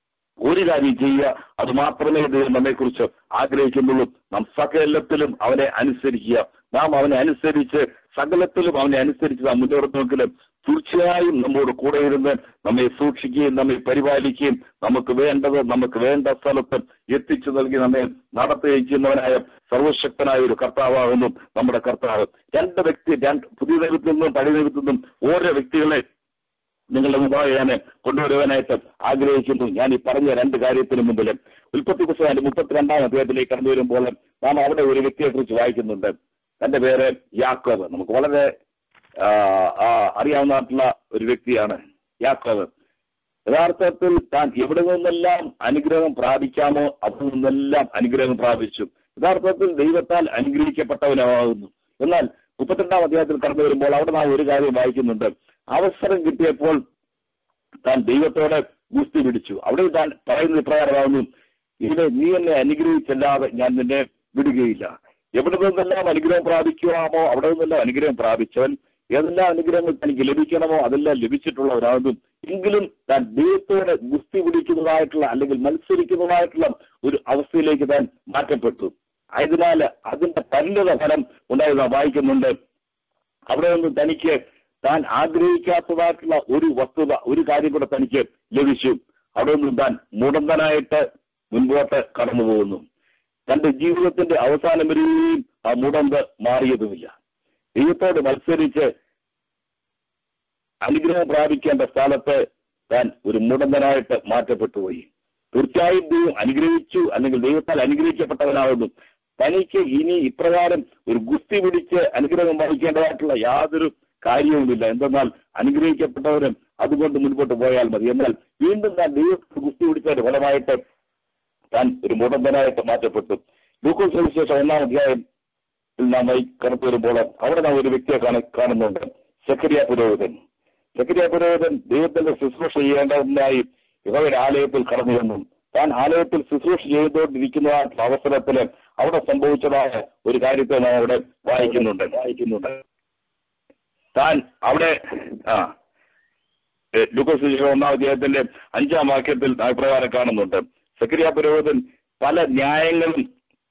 ഒരു കാര്യം ചെയ്യുക അത് മാത്രമേ ദൈവം നമ്മെക്കുറിച്ച് ആഗ്രഹിക്കുന്നുള്ളൂ നാം സകലത്തിലും അവനെ അനുസരിക്കുക നാം അവനെ അനുസരിച്ച് സകലത്തിലും അവനെ അനുസരിച്ച് നാം മുന്നോട്ട് നോക്കലും തീർച്ചയായും നമ്മോട് കൂടെ ഇരുന്ന് നമ്മെ സൂക്ഷിക്കുകയും നമ്മെ പരിപാലിക്കുകയും നമുക്ക് വേണ്ടത് നമുക്ക് വേണ്ട സ്ഥലത്ത് എത്തിച്ചു നൽകി നമ്മെ നടത്തുകയും ചെയ്യുന്നവനായ സർവശക്തനായ ഒരു കർത്താവാകുന്നു നമ്മുടെ കർത്താവ് രണ്ട് വ്യക്തി രണ്ട് പുതിയ ദൈവത്തിൽ നിന്നും പഴയ ദൈവത്തിൽ നിന്നും ഓരോ വ്യക്തികളെ നിങ്ങളുടെ മുമ്പാകെ ഞാൻ കൊണ്ടുവരുവാനായിട്ട് ആഗ്രഹിക്കുന്നു ഞാൻ ഈ പറഞ്ഞ രണ്ട് കാര്യത്തിന് മുമ്പിൽ ഉൽപ്പത്തി പുസ്തകം മുപ്പത്തിരണ്ടാം അധ്യായത്തിലേക്ക് കടന്നു വരുമ്പോൾ നാം അവിടെ ഒരു വ്യക്തിയെ കുറിച്ച് വായിക്കുന്നുണ്ട് തന്റെ പേര് യാക്കോബ് നമുക്ക് വളരെ ആ, ആ, അറിയാവുന്നതായിട്ടുള്ള ഒരു വ്യക്തിയാണ് യാക്കോബ് യഥാർത്ഥത്തിൽ താൻ എവിടെ നിന്നെല്ലാം അനുഗ്രഹം പ്രാപിക്കാമോ അവിടെ നിന്നെല്ലാം അനുഗ്രഹം പ്രാപിച്ചു യഥാർത്ഥത്തിൽ ദൈവത്താൽ അനുഗ്രഹിക്കപ്പെട്ടവനാകുന്നു എന്നാൽ മുപ്പത്തിരണ്ടാം അധ്യായത്തിൽ കടന്നു വരുമ്പോൾ അവിടെ നാം ഒരു കാര്യം വായിക്കുന്നുണ്ട് അവസരം കിട്ടിയപ്പോൾ താൻ ദൈവത്തോടെ ഗുസ്തി പിടിച്ചു അവിടെ താൻ പറയുന്ന ഇപ്രകാരമാകുന്നു ഇതിനെ നീ എന്നെ അനുഗ്രഹിച്ചല്ലാതെ ഞാൻ നിന്നെ വിടുകയില്ല എവിടെ നിന്നെല്ലാം അനുഗ്രഹം പ്രാപിക്കുവാമോ അവിടെ നിന്നെല്ലാം അനുഗ്രഹം പ്രാപിച്ചവൻ ഏതെല്ലാം അനുഗ്രഹങ്ങൾ തനിക്ക് ലഭിക്കണമോ അതെല്ലാം ലഭിച്ചിട്ടുള്ളവരാകുന്നു എങ്കിലും താൻ ദൈവത്തോടെ ഗുസ്തി പിടിക്കുന്നതായിട്ടുള്ള അല്ലെങ്കിൽ മത്സരിക്കുന്നതായിട്ടുള്ള ഒരു അവസ്ഥയിലേക്ക് താൻ മാറ്റപ്പെട്ടു ആയതിനാൽ അതിന്റെ പരിണിത ഫലം ഉണ്ടായി നാം വായിക്കുന്നുണ്ട് അവിടെ നിന്ന് തനിക്ക് താൻ ആഗ്രഹിക്കാത്തതായിട്ടുള്ള ഒരു വസ്തുത ഒരു കാര്യം കൂടെ തനിക്ക് ലഭിച്ചു അവിടെ നിന്ന് താൻ മുടന്തനായിട്ട് മുൻപോട്ട് കടന്നു പോകുന്നു തന്റെ ജീവിതത്തിന്റെ അവസാനം വരെയും ആ മുടന്ത് മാറിയതുമില്ല ദൈവത്തോട് മത്സരിച്ച് അനുഗ്രഹം പ്രാപിക്കേണ്ട സ്ഥലത്ത് താൻ ഒരു മുടന്തനായിട്ട് മാറ്റപ്പെട്ടു പോയി തീർച്ചയായും ദൈവം അനുഗ്രഹിച്ചു അല്ലെങ്കിൽ ദൈവത്താൽ അനുഗ്രഹിക്കപ്പെട്ടവനാകുന്നു തനിക്ക് ഇനി ഇപ്രകാരം ഒരു ഗുസ്തി പിടിച്ച് അനുഗ്രഹം വഹിക്കേണ്ടതായിട്ടുള്ള യാതൊരു കാര്യവുമില്ല എന്തെന്നാൽ അനുഗ്രഹിക്കപ്പെട്ടവരും അതുകൊണ്ട് മുൻപോട്ട് പോയാൽ മതി എന്നാൽ വീണ്ടും താൻ ദൈവത്തിൽ ഗുസ്തി പിടിച്ചതിന്റെ ഫലമായിട്ട് താൻ ഒരു മുടന്തനായിട്ട് മാറ്റപ്പെട്ടു ലൂക്കോസ് സുവിശേഷം ഒന്നാം അധ്യായം നാം ഈ കടന്നു വരുമ്പോൾ അവിടെ നാം ഒരു വ്യക്തിയെ കാണ- കാണുന്നുണ്ട് സക്രിയ പുരോഹിതൻ സക്രിയ പുരോഹിതൻ ദൈവത്തിന്റെ ശുശ്രൂഷ ചെയ്യേണ്ടതിനായി യഹോവയുടെ ആലയത്തിൽ കടന്നു വന്നു താൻ ആലയത്തിൽ ശുശ്രൂഷ ചെയ്തുകൊണ്ടിരിക്കുന്ന അവസരത്തിൽ അവിടെ സംഭവിച്ചതായ ഒരു കാര്യത്തെ നാം അവിടെ വായിക്കുന്നുണ്ട് വായിക്കുന്നുണ്ട് താൻ അവിടെ ആ ഏഹ് ലൂക്കോസ് സുവിശേഷം ഒന്നാം അധ്യായത്തിന്റെ അഞ്ചാം വാക്യത്തിൽ നാം ഇപ്രകാരം കാണുന്നുണ്ട് സക്രിയ പുരോഹിതൻ പല ന്യായങ്ങളും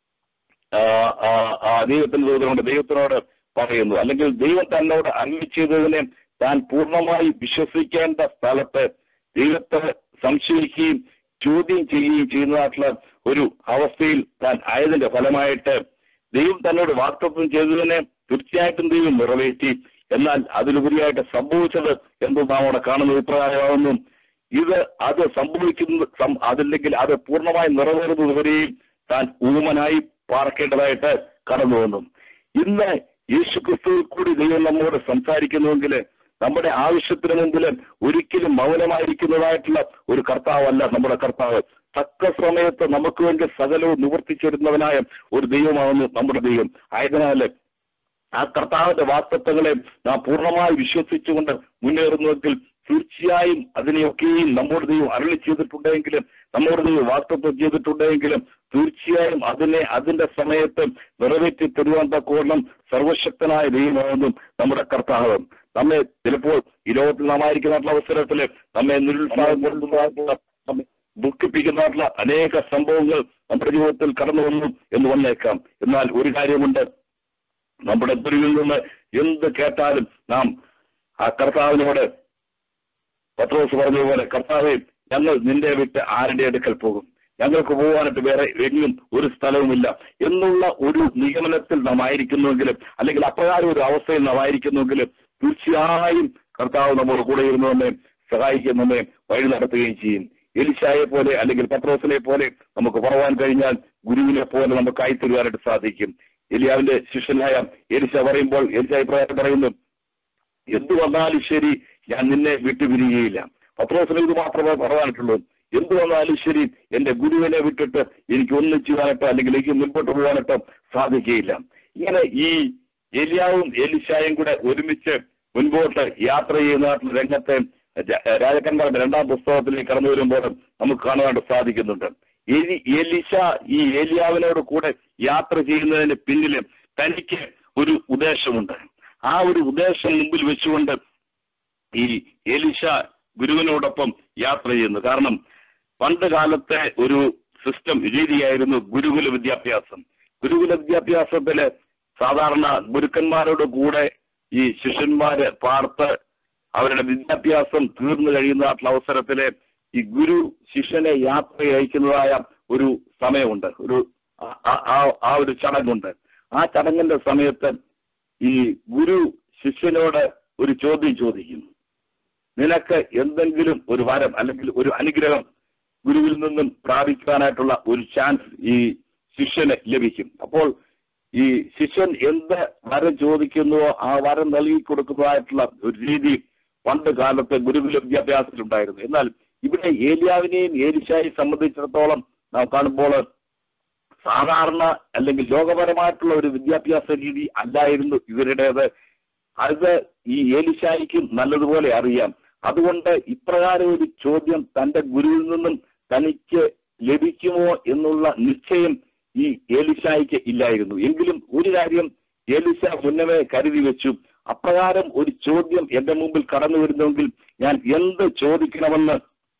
ആ, ആ, ആ ദൈവത്തിന്റെ ദൂതനോട് ദൈവത്തിനോട് പറയുന്നു അല്ലെങ്കിൽ ദൈവം തന്നോട് അരുളി ചെയ്തതിനെ താൻ പൂർണ്ണമായി വിശ്വസിക്കേണ്ട സ്ഥലത്ത് ദൈവത്തെ സംശയിക്കുകയും ചോദ്യം ചെയ്യുകയും ചെയ്യുന്നതായിട്ടുള്ള ഒരു അവസ്ഥയിൽ താൻ ആയതിന്റെ ഫലമായിട്ട് ദൈവം തന്നോട് വാക്തത്വം ചെയ്തതിനെ തീർച്ചയായിട്ടും ദൈവം നിറവേറ്റി എന്നാൽ അതിലുപരിയായിട്ട് സംഭവിച്ചത് എന്തും നാം അവിടെ കാണുന്നത് ഇപ്രകാരമാകുന്നു ഇത് അത് സംഭവിക്കുന്ന സം- അതില്ലെങ്കിൽ അത് പൂർണ്ണമായി നിറവേറുന്നതുവരെയും താൻ ഊമനായി പാർക്കേണ്ടതായിട്ട് കടന്നു വന്നു ഇന്ന് യേശു ക്രിസ്തുവിൽ കൂടി ദൈവം നമ്മോട് സംസാരിക്കുന്നുവെങ്കിൽ നമ്മുടെ ആവശ്യത്തിന് മുമ്പിൽ ഒരിക്കലും മൗനമായിരിക്കുന്നതായിട്ടുള്ള ഒരു കർത്താവല്ല നമ്മുടെ കർത്താവ് തക്ക സമയത്ത് നമുക്ക് വേണ്ടി സകലവും നിവർത്തിച്ചിരുന്നവനായ ഒരു ദൈവമാകുന്നു നമ്മുടെ ദൈവം ആയതിനാല് ആ കർത്താവിന്റെ വാസ്തത്വങ്ങളെ നാം പൂർണ്ണമായി വിശ്വസിച്ചുകൊണ്ട് മുന്നേറുന്നുവെങ്കിൽ തീർച്ചയായും അതിനെയൊക്കെയും നമ്മുടെ ദൈവം അരളി ചെയ്തിട്ടുണ്ടെങ്കിലും നമ്മുടെ ദൈവം വാസ്തത്വം ചെയ്തിട്ടുണ്ടെങ്കിലും തീർച്ചയായും അതിനെ അതിന്റെ സമയത്ത് നിറവേറ്റി തരുവാൻ തക്കവണ്ണം സർവശക്തനായ ദൈവമാകുന്നു നമ്മുടെ കർത്താവ് നമ്മെ ചിലപ്പോൾ ഈ ലോകത്തിൽ നാം ആയിരിക്കുന്ന അവസരത്തിൽ നമ്മെ നിരുത്സാഹപ്പെടുത്തുന്നതായിട്ടുള്ള നമ്മെ ദുഃഖിപ്പിക്കുന്നതായിട്ടുള്ള അനേക സംഭവങ്ങൾ നമ്മുടെ ജീവിതത്തിൽ കടന്നു വന്നു എന്ന് വന്നേക്കാം എന്നാൽ ഒരു കാര്യമുണ്ട് നമ്മുടെ ഗുരുവിൽ നിന്ന് എന്ത് കേട്ടാലും നാം ആ കർത്താവിനോട് പത്രോസ് പറഞ്ഞതുപോലെ കർത്താവെ ഞങ്ങൾ നിന്റെ വിട്ട് ആരുടെ അടുക്കൽ പോകും ഞങ്ങൾക്ക് പോകാനായിട്ട് വേറെ എങ്ങും ഒരു സ്ഥലവുമില്ല എന്നുള്ള ഒരു നിഗമനത്തിൽ നാം ആയിരിക്കുന്നുവെങ്കിലും അല്ലെങ്കിൽ അപ്രകാരം ഒരു അവസ്ഥയിൽ നാം ആയിരിക്കുന്നുവെങ്കിലും തീർച്ചയായും കർത്താവ് നമ്മുടെ കൂടെ ഇരുന്ന് നമ്മെ സഹായിക്കും നമ്മെ വഴി നടത്തുകയും ചെയ്യും എലിശായെ പോലെ അല്ലെങ്കിൽ പത്രോസിനെ പോലെ നമുക്ക് പറവാൻ കഴിഞ്ഞാൽ ഗുരുവിനെ പോലെ നമുക്ക് ആയിത്തരുവാനായിട്ട് സാധിക്കും എലിയാവിന്റെ ശിഷ്യനായ എലിശ പറയുമ്പോൾ എലിശ അഭിപ്രായം പറയുന്നു എന്ത് വന്നാലും ശരി ഞാൻ നിന്നെ വിട്ടുപിരിയുകയില്ല പത്രോസിന് ഇത് മാത്രമേ പറയാനായിട്ടുള്ളൂ എന്ത് വന്നാലും ശരി എന്റെ ഗുരുവിനെ വിട്ടിട്ട് എനിക്ക് ഒന്നും ചെയ്യാനായിട്ടോ അല്ലെങ്കിൽ എനിക്ക് മുൻപോട്ട് പോകാനായിട്ടോ സാധിക്കുകയില്ല ഇങ്ങനെ ഈ എലിയാവും എലിശായും കൂടെ ഒരുമിച്ച് മുൻപോട്ട് യാത്ര ചെയ്യുന്ന രംഗത്തെ ജ- രാജാക്കന്മാരുടെ രണ്ടാം പുസ്തകത്തിലേക്ക് കടന്നു വരുമ്പോൾ നമുക്ക് കാണുവാനായിട്ട് സാധിക്കുന്നുണ്ട് എലി എലിശ ഈ ഏലിയാവിനോട് കൂടെ യാത്ര ചെയ്യുന്നതിന് പിന്നിൽ തനിക്ക് ഒരു ഉദ്ദേശമുണ്ട് ആ ഒരു ഉദ്ദേശം മുമ്പിൽ വെച്ചുകൊണ്ട് ഈ എലിശ ഗുരുവിനോടൊപ്പം യാത്ര ചെയ്യുന്നു കാരണം പണ്ട് കാലത്തെ ഒരു സിസ്റ്റം രീതിയായിരുന്നു ഗുരുകുല വിദ്യാഭ്യാസം ഗുരുകുല വിദ്യാഭ്യാസത്തില് സാധാരണ ഗുരുക്കന്മാരോട് കൂടെ ഈ ശിഷ്യന്മാര് പാർത്ത് അവരുടെ വിദ്യാഭ്യാസം തീർന്നു കഴിയുന്നതായിട്ടുള്ള അവസരത്തില് ഈ ഗുരു ശിഷ്യനെ യാത്ര അയക്കുന്നതായ ഒരു സമയമുണ്ട് ഒരു ആ- ആ- ആ- ആ ഒരു ചടങ്ങുണ്ട് ആ ചടങ്ങിന്റെ സമയത്ത് ഈ ഗുരു ശിഷ്യനോട് ഒരു ചോദ്യം ചോദിക്കും നിനക്ക് എന്തെങ്കിലും ഒരു വരം അല്ലെങ്കിൽ ഒരു അനുഗ്രഹം ഗുരുവിൽ നിന്നും പ്രാപിക്കാനായിട്ടുള്ള ഒരു ചാൻസ് ഈ ശിഷ്യന് ലഭിക്കും അപ്പോൾ ഈ ശിഷ്യൻ എന്ത് വരം ചോദിക്കുന്നുവോ ആ വരം നൽകി കൊടുക്കുന്നതായിട്ടുള്ള ഒരു രീതി പണ്ട് കാലത്ത് ഗുരുകുല വിദ്യാഭ്യാസത്തിലുണ്ടായിരുന്നു എന്നാൽ ഇവിടെ ഏലിയാവിനെയും ഏലിശായി സംബന്ധിച്ചിടത്തോളം നാം കാണുമ്പോൾ സാധാരണ അല്ലെങ്കിൽ ലോകപരമായിട്ടുള്ള ഒരു വിദ്യാഭ്യാസ രീതി അല്ലായിരുന്നു ഇവരുടേത് അത് ഈ ഏലിശായിക്കും നല്ലതുപോലെ അറിയാം അതുകൊണ്ട് ഇപ്രകാരം ഒരു ചോദ്യം തന്റെ ഗുരുവിൽ നിന്നും തനിക്ക് ലഭിക്കുമോ എന്നുള്ള നിശ്ചയം ഈ ഏലിശായിക്ക് ഇല്ലായിരുന്നു എങ്കിലും ഒരു കാര്യം ഏലിശ മുന്നമേ കരുതി വെച്ചു അപ്രകാരം ഒരു ചോദ്യം എന്റെ മുമ്പിൽ കടന്നു വരുന്നെങ്കിൽ ഞാൻ എന്ത് ചോദിക്കണമെന്ന്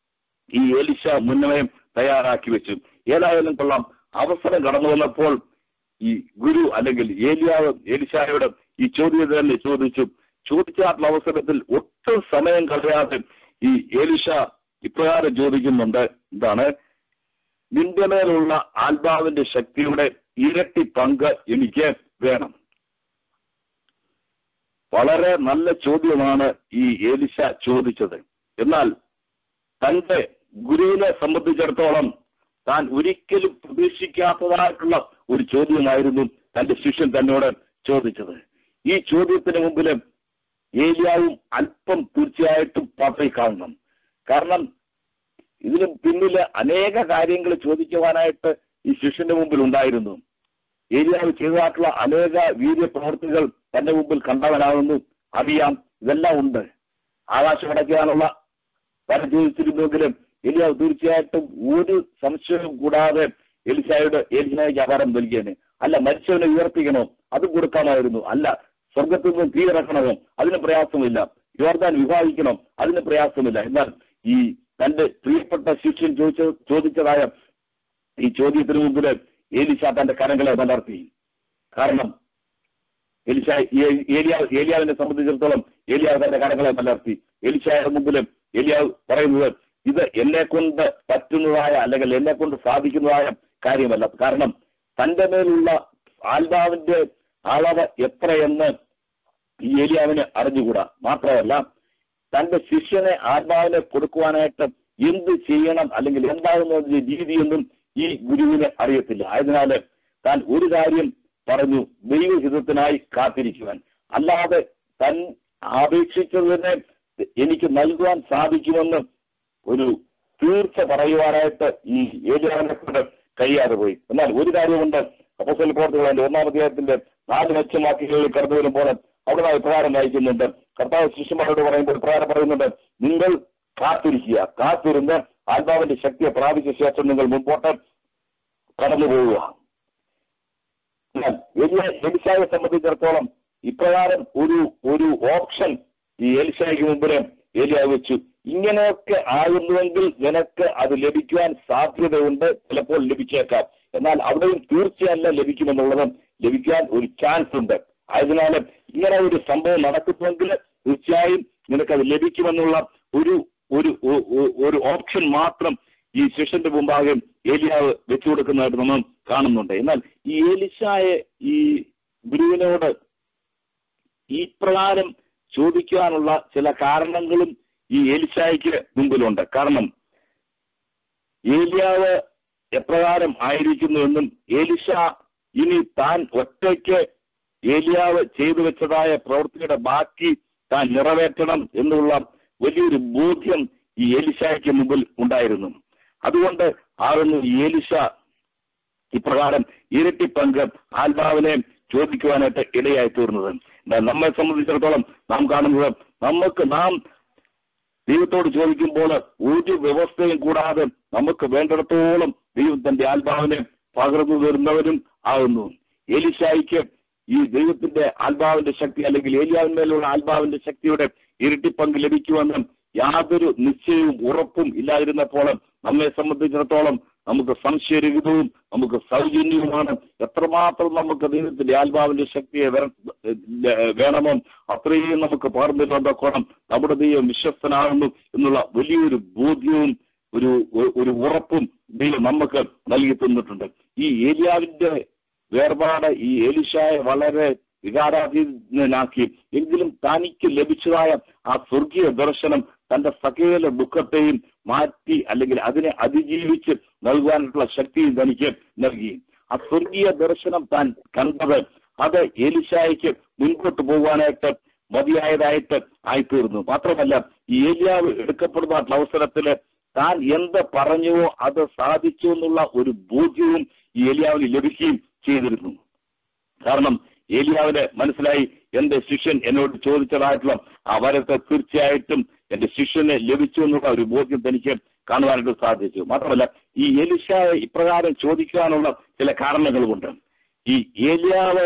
ഈ ഏലിശ മുന്നമേ തയ്യാറാക്കി വെച്ചു ഏതായാലും കൊള്ളാം അവസരം കടന്നു വന്നപ്പോൾ ഈ ഗുരു അല്ലെങ്കിൽ ഏലിയാവ് ഏലിശായോട് ഈ ചോദ്യം തന്നെ ചോദിച്ചു ചോദിച്ചാട്ടുള്ള അവസരത്തിൽ ഒട്ടും സമയം കളയാതെ ഈ ഏലിശ ഇപ്രകാരം ചോദിക്കുന്നുണ്ട് എന്താണ് നിന്റെ മേലുള്ള ആത്മാവിന്റെ ശക്തിയുടെ ഇരട്ടി പങ്ക് എനിക്ക് വേണം വളരെ നല്ല ചോദ്യമാണ് ഈ ഏലിശ ചോദിച്ചത് എന്നാൽ തന്റെ ഗുരുവിനെ സംബന്ധിച്ചിടത്തോളം താൻ ഒരിക്കലും പ്രതീക്ഷിക്കാത്തതായിട്ടുള്ള ഒരു ചോദ്യമായിരുന്നു തന്റെ ശിഷ്യൻ തന്നോട് ചോദിച്ചത് ഈ ചോദ്യത്തിന് മുമ്പിൽ ഏലിയാവും അല്പം തീർച്ചയായിട്ടും പതറി കാണണം കാരണം ഇതിന് പിന്നില് അനേക കാര്യങ്ങൾ ചോദിക്കുവാനായിട്ട് ഈ ശിഷ്യന്റെ മുമ്പിൽ ഉണ്ടായിരുന്നു ഏലിയാവ് ചെയ്തതായിട്ടുള്ള അനേക വീര്യപ്രവർത്തികൾ തന്റെ മുമ്പിൽ കണ്ടവനാകുന്നു അറിയാം ഇതെല്ലാം ഉണ്ട് ആകാശം അടയ്ക്കാനുള്ള പല ചോദിച്ചിരുന്നെങ്കിലും എലിയാവ് തീർച്ചയായിട്ടും ഒരു സംശയവും കൂടാതെ എലിശായുടെ എലിശായ്ക്ക് അപാരം നൽകിയതിന് അല്ല മരിച്ചവനെ ഉയർപ്പിക്കണോ അത് കൊടുക്കാമായിരുന്നു അല്ല സ്വർഗത്തിൽ നിന്ന് തീ ഇറക്കണമോ അതിന് പ്രയാസമില്ല യോർദാൻ വിവാഹിക്കണം അതിന് പ്രയാസമില്ല എന്നാൽ ഈ തന്റെ പ്രിയപ്പെട്ട ശിഷ്യൻ ചോദിച്ച ചോദിച്ചതായ ഈ ചോദ്യത്തിന് മുമ്പിൽ ഏലിശ തന്റെ കരങ്ങളെ മലർത്തി കാരണം എലിശ ഏ- ഏലിയാവ് ഏലിയാവിനെ സംബന്ധിച്ചിടത്തോളം ഏലിയാവ് തന്റെ കരങ്ങളെ മലർത്തി എലിശായുടെ മുമ്പിൽ ഏലിയാവ് പറയുന്നത് ഇത് എന്നെ കൊണ്ട് പറ്റുന്നതായ അല്ലെങ്കിൽ എന്നെ കൊണ്ട് സാധിക്കുന്നതായ കാര്യമല്ല കാരണം തന്റെ മേലുള്ള ആത്മാവിന്റെ അളവ് എത്രയെന്ന് ഈ ഏലിയാവിന് അറിഞ്ഞുകൂടാ മാത്രമല്ല തന്റെ ശിഷ്യനെ ആത്മാവിനെ കൊടുക്കുവാനായിട്ട് എന്ത് ചെയ്യണം അല്ലെങ്കിൽ എന്താകുന്ന രീതിയൊന്നും ഈ ഗുരുവിനെ അറിയത്തില്ല ആയതിനാല് താൻ ഒരു കാര്യം പറഞ്ഞു ദൈവഹിതത്തിനായി കാത്തിരിക്കുവാൻ അല്ലാതെ തൻ അപേക്ഷിച്ചതിനെ എനിക്ക് നൽകുവാൻ സാധിക്കുമെന്ന് ഒരു തീർച്ച പറയുവാനായിട്ട് ഈ ഏലിയാവിനെ കൊണ്ട് കഴിയാതെ പോയി എന്നാൽ ഒരു കാര്യമുണ്ട് അപ്പോസൽ പ്രവർത്തികൾ അതിന്റെ ഒന്നാം അധ്യായത്തിന്റെ നാല് ലക്ഷ്യമാക്കികളിൽ കടന്നു വരുമ്പോൾ അവിടെ നാം ഇപ്രകാരം വായിക്കുന്നുണ്ട് കർത്താവ് ശിഷ്യന്മാരോട് പറയുമ്പോൾ ഇപ്രകാരം പറയുന്നുണ്ട് നിങ്ങൾ കാത്തിരിക്കുക കാത്തിരുന്ന് ആത്മാവിന്റെ ശക്തിയെ പ്രാപിച്ച ശേഷം നിങ്ങൾ മുമ്പോട്ട് കടന്നു പോവുക എന്നാൽ വലിയ എലിശായെ സംബന്ധിച്ചിടത്തോളം ഇപ്രകാരം ഒരു ഒരു ഓപ്ഷൻ ഈ എലിശായ്ക്ക് മുമ്പിൽ ഏലിയ വെച്ചു ഇങ്ങനെയൊക്കെ ആകുന്നുവെങ്കിൽ നിനക്ക് അത് ലഭിക്കുവാൻ സാധ്യതയുണ്ട് ചിലപ്പോൾ ലഭിച്ചേക്കാം എന്നാൽ അവിടെയും തീർച്ചയല്ല ലഭിക്കുമെന്നുള്ളത് ലഭിക്കാൻ ഒരു ചാൻസ് ഉണ്ട് ആയതിനാൽ ഇങ്ങനെ ഒരു സംഭവം നടക്കുന്നുവെങ്കിൽ തീർച്ചയായും നിനക്കത് ലഭിക്കുമെന്നുള്ള ഒരു ഒരു ഒ- ഒ- ഒരു ഓപ്ഷൻ മാത്രം ഈ ശിഷ്യന്റെ മുമ്പാകെ ഏലിയാവ് വെച്ചു കൊടുക്കുന്നതായിട്ട് നമ്മൾ കാണുന്നുണ്ട് എന്നാൽ ഈ ഏലിശായെ ഈ ഗുരുവിനോട് ഈ പ്രകാരം ചോദിക്കാനുള്ള ചില കാരണങ്ങളും ഈ ഏലിശായ്ക്ക് മുമ്പിലുണ്ട് കാരണം ഏലിയാവ് എപ്രകാരം ആയിരിക്കുന്നുവെന്നും ഏലിശ ഇനി താൻ ഒറ്റയ്ക്ക് ഏലിയാവ് ചെയ്തു വെച്ചതായ പ്രവൃത്തിയുടെ ബാക്കി താൻ നിറവേറ്റണം എന്നുള്ള വലിയൊരു ബോധ്യം ഈ ഏലിശായ്ക്ക് മുമ്പിൽ ഉണ്ടായിരുന്നു അതുകൊണ്ട് ആകുന്നു ഈ ഏലിശ ഇപ്രകാരം ഇരട്ടി പങ്ക് ആത്മാവിനെ ചോദിക്കുവാനായിട്ട് ഇടയായി തീർന്നത് എന്നാൽ നമ്മെ സംബന്ധിച്ചിടത്തോളം നാം കാണുന്നത് നമുക്ക് നാം ദൈവത്തോട് ചോദിക്കുമ്പോൾ ഒരു വ്യവസ്ഥയും കൂടാതെ നമുക്ക് വേണ്ടിടത്തോളം ദൈവം തന്റെ ആത്മാവിനെ പകർന്നു തരുന്നവരും ആകുന്നു ഏലിശായിക്ക് ഈ ദൈവത്തിന്റെ ആത്മാവിന്റെ ശക്തി അല്ലെങ്കിൽ ഏലിയാവിന്മേലുള്ള ആത്മാവിന്റെ ശക്തിയുടെ ഇരട്ടി പങ്ക് ലഭിക്കുമെന്ന് യാതൊരു നിശ്ചയവും ഉറപ്പും ഇല്ലാതിരുന്നപ്പോൾ നമ്മെ സംബന്ധിച്ചിടത്തോളം നമുക്ക് സംശയരഹിതവും നമുക്ക് സൗജന്യവുമാണ് എത്രമാത്രം നമുക്ക് ദൈവത്തിന്റെ ആത്മാവിന്റെ ശക്തിയെ വര- വേണമോ അത്രയും നമുക്ക് പകർന്നു തന്നോണം നമ്മുടെ ദൈവം വിശ്വസ്തനാകുന്നു എന്നുള്ള വലിയൊരു ബോധ്യവും ഒരു ഒരു ഉറപ്പും ദൈവം നമുക്ക് നൽകി തന്നിട്ടുണ്ട് ഈ ഏലിയാവിന്റെ വേർപാട് ഈ ഏലിശായെ വളരെ വികാരാധീനാക്കി എങ്കിലും തനിക്ക് ലഭിച്ചതായ ആ സ്വർഗീയ ദർശനം തന്റെ സകല ദുഃഖത്തെയും മാറ്റി അല്ലെങ്കിൽ അതിനെ അതിജീവിച്ച് നൽകുവാനുള്ള ശക്തിയും തനിക്ക് നൽകി ആ സ്വർഗീയ ദർശനം താൻ കണ്ടത് അത് ഏലിശായ്ക്ക് മുൻപോട്ട് പോകുവാനായിട്ട് മതിയായതായിട്ട് ആയിത്തീർന്നു മാത്രമല്ല ഈ ഏലിയാവ് എടുക്കപ്പെടുന്ന അവസരത്തില് താൻ എന്ത് പറഞ്ഞുവോ അത് സാധിച്ചു എന്നുള്ള ഒരു ബോധ്യവും ഈ ഏലിയാവിന് ലഭിക്കുകയും ചെയ്തിരുന്നു കാരണം ഏലിയാവിന് മനസ്സിലായി എന്റെ ശിഷ്യൻ എന്നോട് ചോദിച്ചതായിട്ടുള്ള ആ വരത്തെ തീർച്ചയായിട്ടും എന്റെ ശിഷ്യന് ലഭിച്ചു എന്നുള്ള ഒരു ബോധ്യം തനിക്ക് കാണുവാനായിട്ട് സാധിച്ചു മാത്രമല്ല ഈ എലിശ ഇപ്രകാരം ചോദിക്കാനുള്ള ചില കാരണങ്ങളുമുണ്ട് ഈ ഏലിയാവ്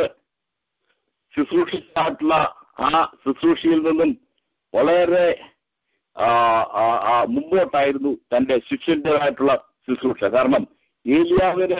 ശുശ്രൂഷിച്ചായിട്ടുള്ള ആ ശുശ്രൂഷയിൽ നിന്നും വളരെ ആ, ആ, ആ, മുമ്പോട്ടായിരുന്നു തന്റെ ശിഷ്യന്റേതായിട്ടുള്ള ശുശ്രൂഷ കാരണം ഏലിയാവിനെ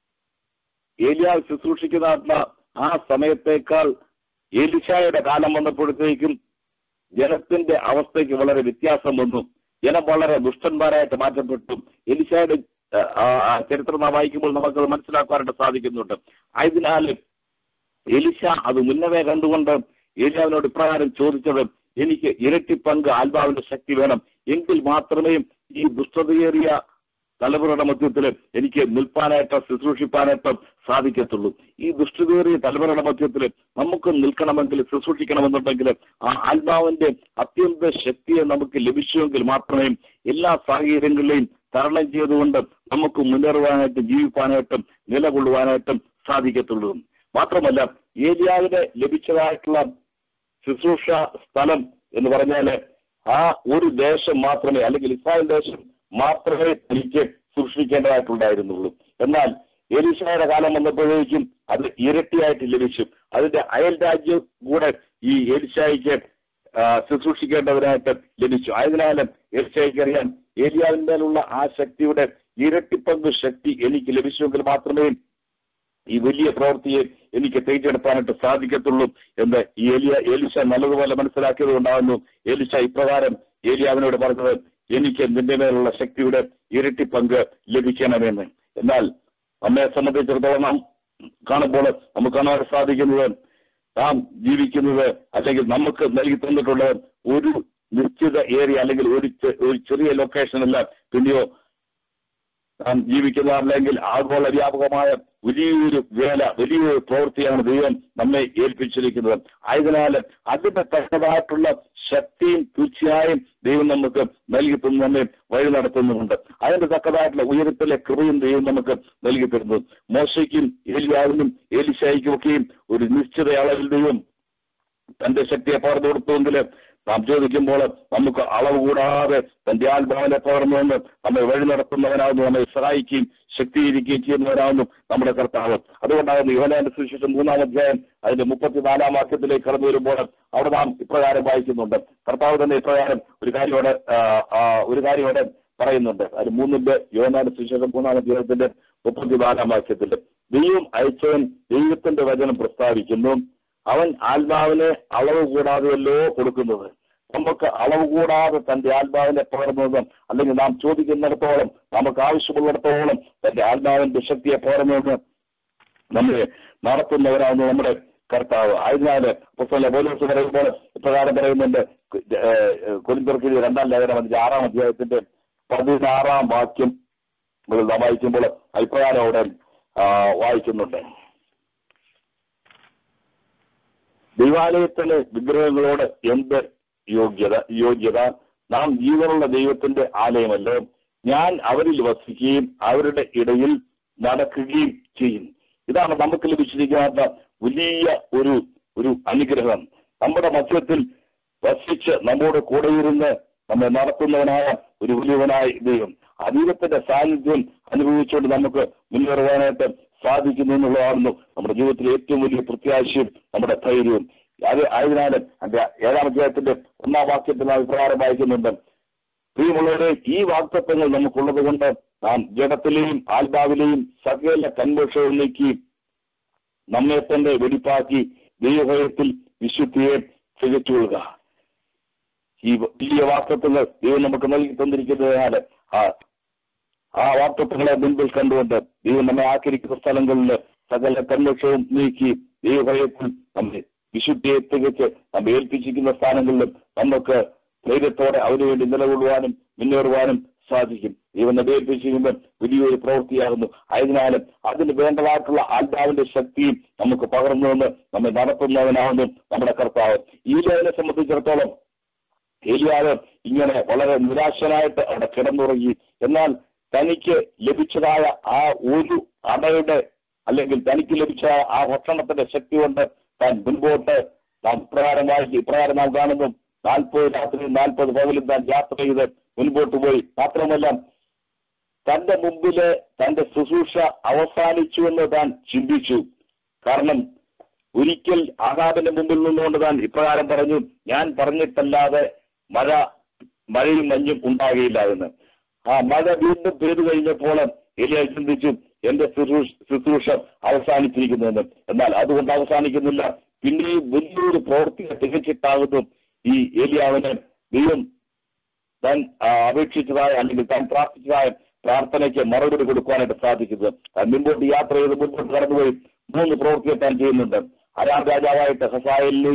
ഏലിയാവ് ശുശ്രൂഷിക്കുന്നതായിട്ടുള്ള ആ സമയത്തേക്കാൾ ഏലിശായുടെ കാലം വന്നപ്പോഴത്തേക്കും ജനത്തിന്റെ അവസ്ഥയ്ക്ക് വളരെ വ്യത്യാസം വന്നു ജനം വളരെ ദുഷ്ടന്മാരായിട്ട് മാറ്റപ്പെട്ടു എലിശായുടെ ആ, ആ ചരിത്രം നാം വായിക്കുമ്പോൾ നമുക്ക് മനസ്സിലാക്കാനായിട്ട് സാധിക്കുന്നുണ്ട് ആയതിനാൽ എലിശ അത് മുന്നമേ കണ്ടുകൊണ്ട് ഏലിയാവിനോട് ഇപ്രകാരം ചോദിച്ചത് എനിക്ക് ഇരട്ടി പങ്ക് ആത്മാവിന്റെ ശക്തി വേണം എങ്കിൽ മാത്രമേ ഈ ദുഷ്ടതയേറിയ തലമുറയുടെ മധ്യത്തിൽ എനിക്ക് നിൽപ്പാനായിട്ട് ശുശ്രൂഷിപ്പാനായിട്ട് സാധിക്കത്തുള്ളൂ ഈ ദുഷ്ടതയേറിയ തലമുറയുടെ മധ്യത്തിൽ നമുക്ക് നിൽക്കണമെങ്കിൽ ശുശ്രൂഷിക്കണമെന്നുണ്ടെങ്കിൽ ആ ആത്മാവിന്റെ അത്യന്ത ശക്തിയെ നമുക്ക് ലഭിച്ചുവെങ്കിൽ മാത്രമേ എല്ലാ സാഹചര്യങ്ങളിലെയും തരണം ചെയ്തുകൊണ്ട് നമുക്ക് മുന്നേറുവാനായിട്ടും ജീവിക്കാനായിട്ടും നിലകൊള്ളുവാനായിട്ടും സാധിക്കത്തുള്ളൂ മാത്രമല്ല ഏലിയാവിന് ലഭിച്ചതായിട്ടുള്ള ശുശ്രൂഷ സ്ഥലം എന്ന് പറഞ്ഞാല് ആ ഒരു ദേശം മാത്രമേ അല്ലെങ്കിൽ ഇസ്രായേൽ ദേശം മാത്രമേ തനിക്ക് സൂക്ഷിക്കേണ്ടതായിട്ടുണ്ടായിരുന്നുള്ളൂ എന്നാൽ എലിശായുടെ കാലം വന്നപ്പോഴേക്കും അത് ഇരട്ടിയായിട്ട് ലഭിച്ചു അതിന്റെ അയൽ രാജ്യം കൂടെ ഈ എലിശായിക്ക് ആ, ശുശ്രൂഷിക്കേണ്ടവരായിട്ട് ലഭിച്ചു ആയതിനാൽ എലിശായിക്ക് അറിയാം ഏലിയാവിന്മേലുള്ള ആ ശക്തിയുടെ ഇരട്ടിപ്പങ്ക് ശക്തി എനിക്ക് ലഭിച്ചുവെങ്കിൽ മാത്രമേ ഈ വലിയ പ്രവൃത്തിയെ എനിക്ക് തിരിച്ചെടുക്കാനായിട്ട് സാധിക്കത്തുള്ളൂ എന്ന് ഈ ഏലിയ ഏലിശ നല്ലതുപോലെ മനസ്സിലാക്കിയത് കൊണ്ടാകുന്നു ഏലിശ ഇപ്രകാരം ഏലിയാവിനോട് പറഞ്ഞത് എനിക്ക് നിന്റെ മേലുള്ള ശക്തിയുടെ ഇരട്ടി പങ്ക് ലഭിക്കണമെന്ന് എന്നാൽ നമ്മെ സംബന്ധിച്ചിടത്തോളം നാം കാണുമ്പോൾ നമുക്ക് കാണാൻ സാധിക്കുന്നത് നാം ജീവിക്കുന്നത് അല്ലെങ്കിൽ നമുക്ക് നൽകി തന്നിട്ടുള്ള ഒരു നിശ്ചിത ഏരിയ അല്ലെങ്കിൽ ഒരു ചെ- ഒരു ചെറിയ ലൊക്കേഷനല്ല പിന്നെയോ നാം ജീവിക്കുന്ന അല്ലെങ്കിൽ ആഗോള വ്യാപകമായ വലിയൊരു വേല വലിയൊരു പ്രവൃത്തിയാണ് ദൈവം നമ്മെ ഏൽപ്പിച്ചിരിക്കുന്നത് ആയതിനാൽ അതിന്റെ തക്കതായിട്ടുള്ള ശക്തിയും തീർച്ചയായും ദൈവം നമുക്ക് നൽകി തന്നു നമ്മെ വഴി നടത്തുന്നുമുണ്ട് അതിന്റെ തക്കതായിട്ടുള്ള ഉയരത്തിലെ കൃപയും ദൈവം നമുക്ക് നൽകി തരുന്നു മോശയ്ക്കും ഏലിയാവിനും ഏലിശായിക്കും ഒക്കെയും ഒരു നിശ്ചിത അളവിൽ ദൈവം തന്റെ ശക്തിയെ പകർന്നു കൊടുത്തുവെങ്കിൽ നാം ചോദിക്കുമ്പോൾ നമുക്ക് അളവ് കൂടാതെ തന്റെ ആത്മാവിനെ പകർന്നുകൊണ്ട് നമ്മെ വഴി നടത്തുന്നവനാകുന്നു നമ്മെ സഹായിക്കുകയും ശക്തീകരിക്കുകയും ചെയ്യുന്നവനാകുന്നു നമ്മുടെ കർത്താവ് അതുകൊണ്ടാകുന്നു യുവനാന്റെ സുവിശേഷം മൂന്നാം അധ്യായം അതിന്റെ മുപ്പത്തിനാലാം വാക്യത്തിലേക്ക് കടന്നു വരുമ്പോൾ അവിടെ നാം ഇപ്രകാരം വായിക്കുന്നുണ്ട് കർത്താവ് തന്നെ ഇപ്രകാരം ഒരു കാര്യോടെ ആ, ആ, ഒരു കാര്യോടെ പറയുന്നുണ്ട് അത് മൂന്നിന്റെ യുവനാന്റെ സുവിശേഷം മൂന്നാം അധ്യായത്തിന്റെ മുപ്പത്തിനാലാം വാക്യത്തിൽ ദൈവം അയച്ചവൻ ദൈവത്തിന്റെ വചനം പ്രസ്താവിക്കുന്നു അവൻ ആത്മാവിനെ അളവ് കൂടാതെയല്ലോ കൊടുക്കുന്നത് നമുക്ക് അളവ് കൂടാതെ തന്റെ ആത്മാവിനെ പകർന്നത് അല്ലെങ്കിൽ നാം ചോദിക്കുന്നിടത്തോളം നമുക്ക് ആവശ്യമുള്ളിടത്തോളം തന്റെ ആത്മാവിന്റെ ശക്തിയെ പകർന്നത് നമ്മെ നടത്തുന്നവരാകുന്നു നമ്മുടെ കർത്താവ് ആയതിനാല് പുസ്തകം പോലീസ് പറയുമ്പോൾ ഇപ്രകാരം പറയുന്നുണ്ട് കൊലിന്തർക്കിരി രണ്ടാം ലേഖനം അതിന്റെ ആറാം അധ്യായത്തിന്റെ പതിനാറാം വാക്യം മുതൽ നാം വായിക്കുമ്പോൾ അഭിപ്രായം അവിടെ ആ, വായിക്കുന്നുണ്ട് ദൈവാലയത്തിലെ വിഗ്രഹങ്ങളോട് എന്ത് യോഗ്യത യോഗ്യത നാം ജീവനുള്ള ദൈവത്തിന്റെ ആലയമല്ലോ ഞാൻ അവരിൽ വസിക്കുകയും അവരുടെ ഇടയിൽ നടക്കുകയും ചെയ്യും ഇതാണ് നമുക്ക് ലഭിച്ചിരിക്കാത്ത വലിയ ഒരു ഒരു അനുഗ്രഹം നമ്മുടെ മധ്യത്തിൽ വസിച്ച് നമ്മോട് കൂടെയിരുന്ന് നമ്മെ നടത്തുന്നവനായ ഒരു വലിയവനായ ദൈവം ആ ദൈവത്തിന്റെ സാന്നിധ്യം അനുഭവിച്ചുകൊണ്ട് നമുക്ക് മുന്നേറുവാനായിട്ട് സാധിക്കുന്നു എന്നുള്ളതായിരുന്നു നമ്മുടെ ജീവിതത്തിലെ ഏറ്റവും വലിയ പ്രത്യാശയും നമ്മുടെ ധൈര്യവും അത് ആയതിനാൽ അതിന്റെ ഏഴാം അധ്യായത്തിന്റെ ഒന്നാം വാക്യത്തിൽ നാം ഇപ്രകാരം വായിക്കുന്നുണ്ട് പ്രിയമുള്ളവരെ ഈ വാക്തത്വങ്ങൾ നമുക്കുള്ളത് കൊണ്ട് നാം ജഡത്തിലെയും ആത്മാവിലെയും സകല കൺവെർഷവും നീക്കി നമ്മെ തന്നെ വെടിപ്പാക്കി ദൈവഭയത്തിൽ വിശുദ്ധിയെ തികച്ചുകൊള്ളുക ഈ വലിയ വാക്തത്വങ്ങൾ ദൈവം നമുക്ക് നൽകി തന്നിരിക്കുന്നതിനാൽ ആ ആ വാക്തത്വങ്ങളെ മുൻപിൽ കണ്ടുകൊണ്ട് ദൈവം നമ്മെ ആക്കിയിരിക്കുന്ന സ്ഥലങ്ങളിൽ സകല കൺവെർഷവും നീക്കി ദൈവഭയത്തിൽ നമ്മെ വിശുദ്ധിയെ തികച്ച് നമ്മെ ഏൽപ്പിച്ചിരിക്കുന്ന സ്ഥാനങ്ങളിലും നമുക്ക് ധൈര്യത്തോടെ അതിനുവേണ്ടി നിലകൊള്ളുവാനും മുന്നേറുവാനും സാധിക്കും ദൈവം നമ്മെ ഏൽപ്പിച്ചിരിക്കുമ്പോൾ വലിയൊരു പ്രവൃത്തിയാകുന്നു ആയതിനാലും അതിന് വേണ്ടതായിട്ടുള്ള ആത്മാവിന്റെ ശക്തിയും നമുക്ക് പകർന്നുവന്ന് നമ്മെ നടത്തുന്നവനാകുന്നു നമ്മുടെ കർത്താവ് ഈ ലേഖനെ സംബന്ധിച്ചിടത്തോളം ഏലിയാവ് ഇങ്ങനെ വളരെ നിരാശനായിട്ട് അവിടെ കിടന്നുറങ്ങി എന്നാൽ തനിക്ക് ലഭിച്ചതായ ആ ഒരു അടയുടെ അല്ലെങ്കിൽ തനിക്ക് ലഭിച്ച ആ ഭക്ഷണത്തിന്റെ ശക്തി കൊണ്ട് താൻ മുൻപോട്ട് നാം ഇപ്രകാരം വായിക്കും ഇപ്രകാരം നാം കാണുന്നു നാൽപ്പത് രാത്രി നാൽപ്പത് പകലും താൻ യാത്ര ചെയ്ത് മുൻപോട്ട് പോയി മാത്രമല്ല തന്റെ മുമ്പില് തന്റെ ശുശ്രൂഷ അവസാനിച്ചുവെന്ന് താൻ ചിന്തിച്ചു കാരണം ഒരിക്കൽ ആകാബിന്റെ മുമ്പിൽ നിന്നുകൊണ്ട് താൻ ഇപ്രകാരം പറഞ്ഞു ഞാൻ പറഞ്ഞിട്ടല്ലാതെ മഴ മഴയും മഞ്ഞും ഉണ്ടാകുകയില്ല എന്ന് ആ മഴ വീണ്ടും പെയ്തു കഴിഞ്ഞപ്പോൾ എലിയ ചിന്തിച്ചു എന്റെ ശുശ്രൂഷ ശുശ്രൂഷ അവസാനിച്ചിരിക്കുന്നുവെന്ന് എന്നാൽ അതുകൊണ്ട് അവസാനിക്കുന്നില്ല പിന്നെയും വലിയൊരു പ്രവൃത്തിയെ തികച്ചിട്ടാകുന്നു ഈ ഏലിയാവിന് ദൈവം താൻ ആ, അപേക്ഷിച്ചതായ അല്ലെങ്കിൽ താൻ പ്രാർത്ഥിച്ചതായ പ്രാർത്ഥനയ്ക്ക് മറുപടി കൊടുക്കുവാനായിട്ട് സാധിക്കുന്നത് താൻ മുൻപോട്ട് യാത്ര ചെയ്ത് മുൻപോട്ട് കടന്നുപോയി മൂന്ന് പ്രവൃത്തിയെ താൻ ചെയ്യുന്നുണ്ട് അരാം രാജാവായിട്ട് ഹസായലിനെയും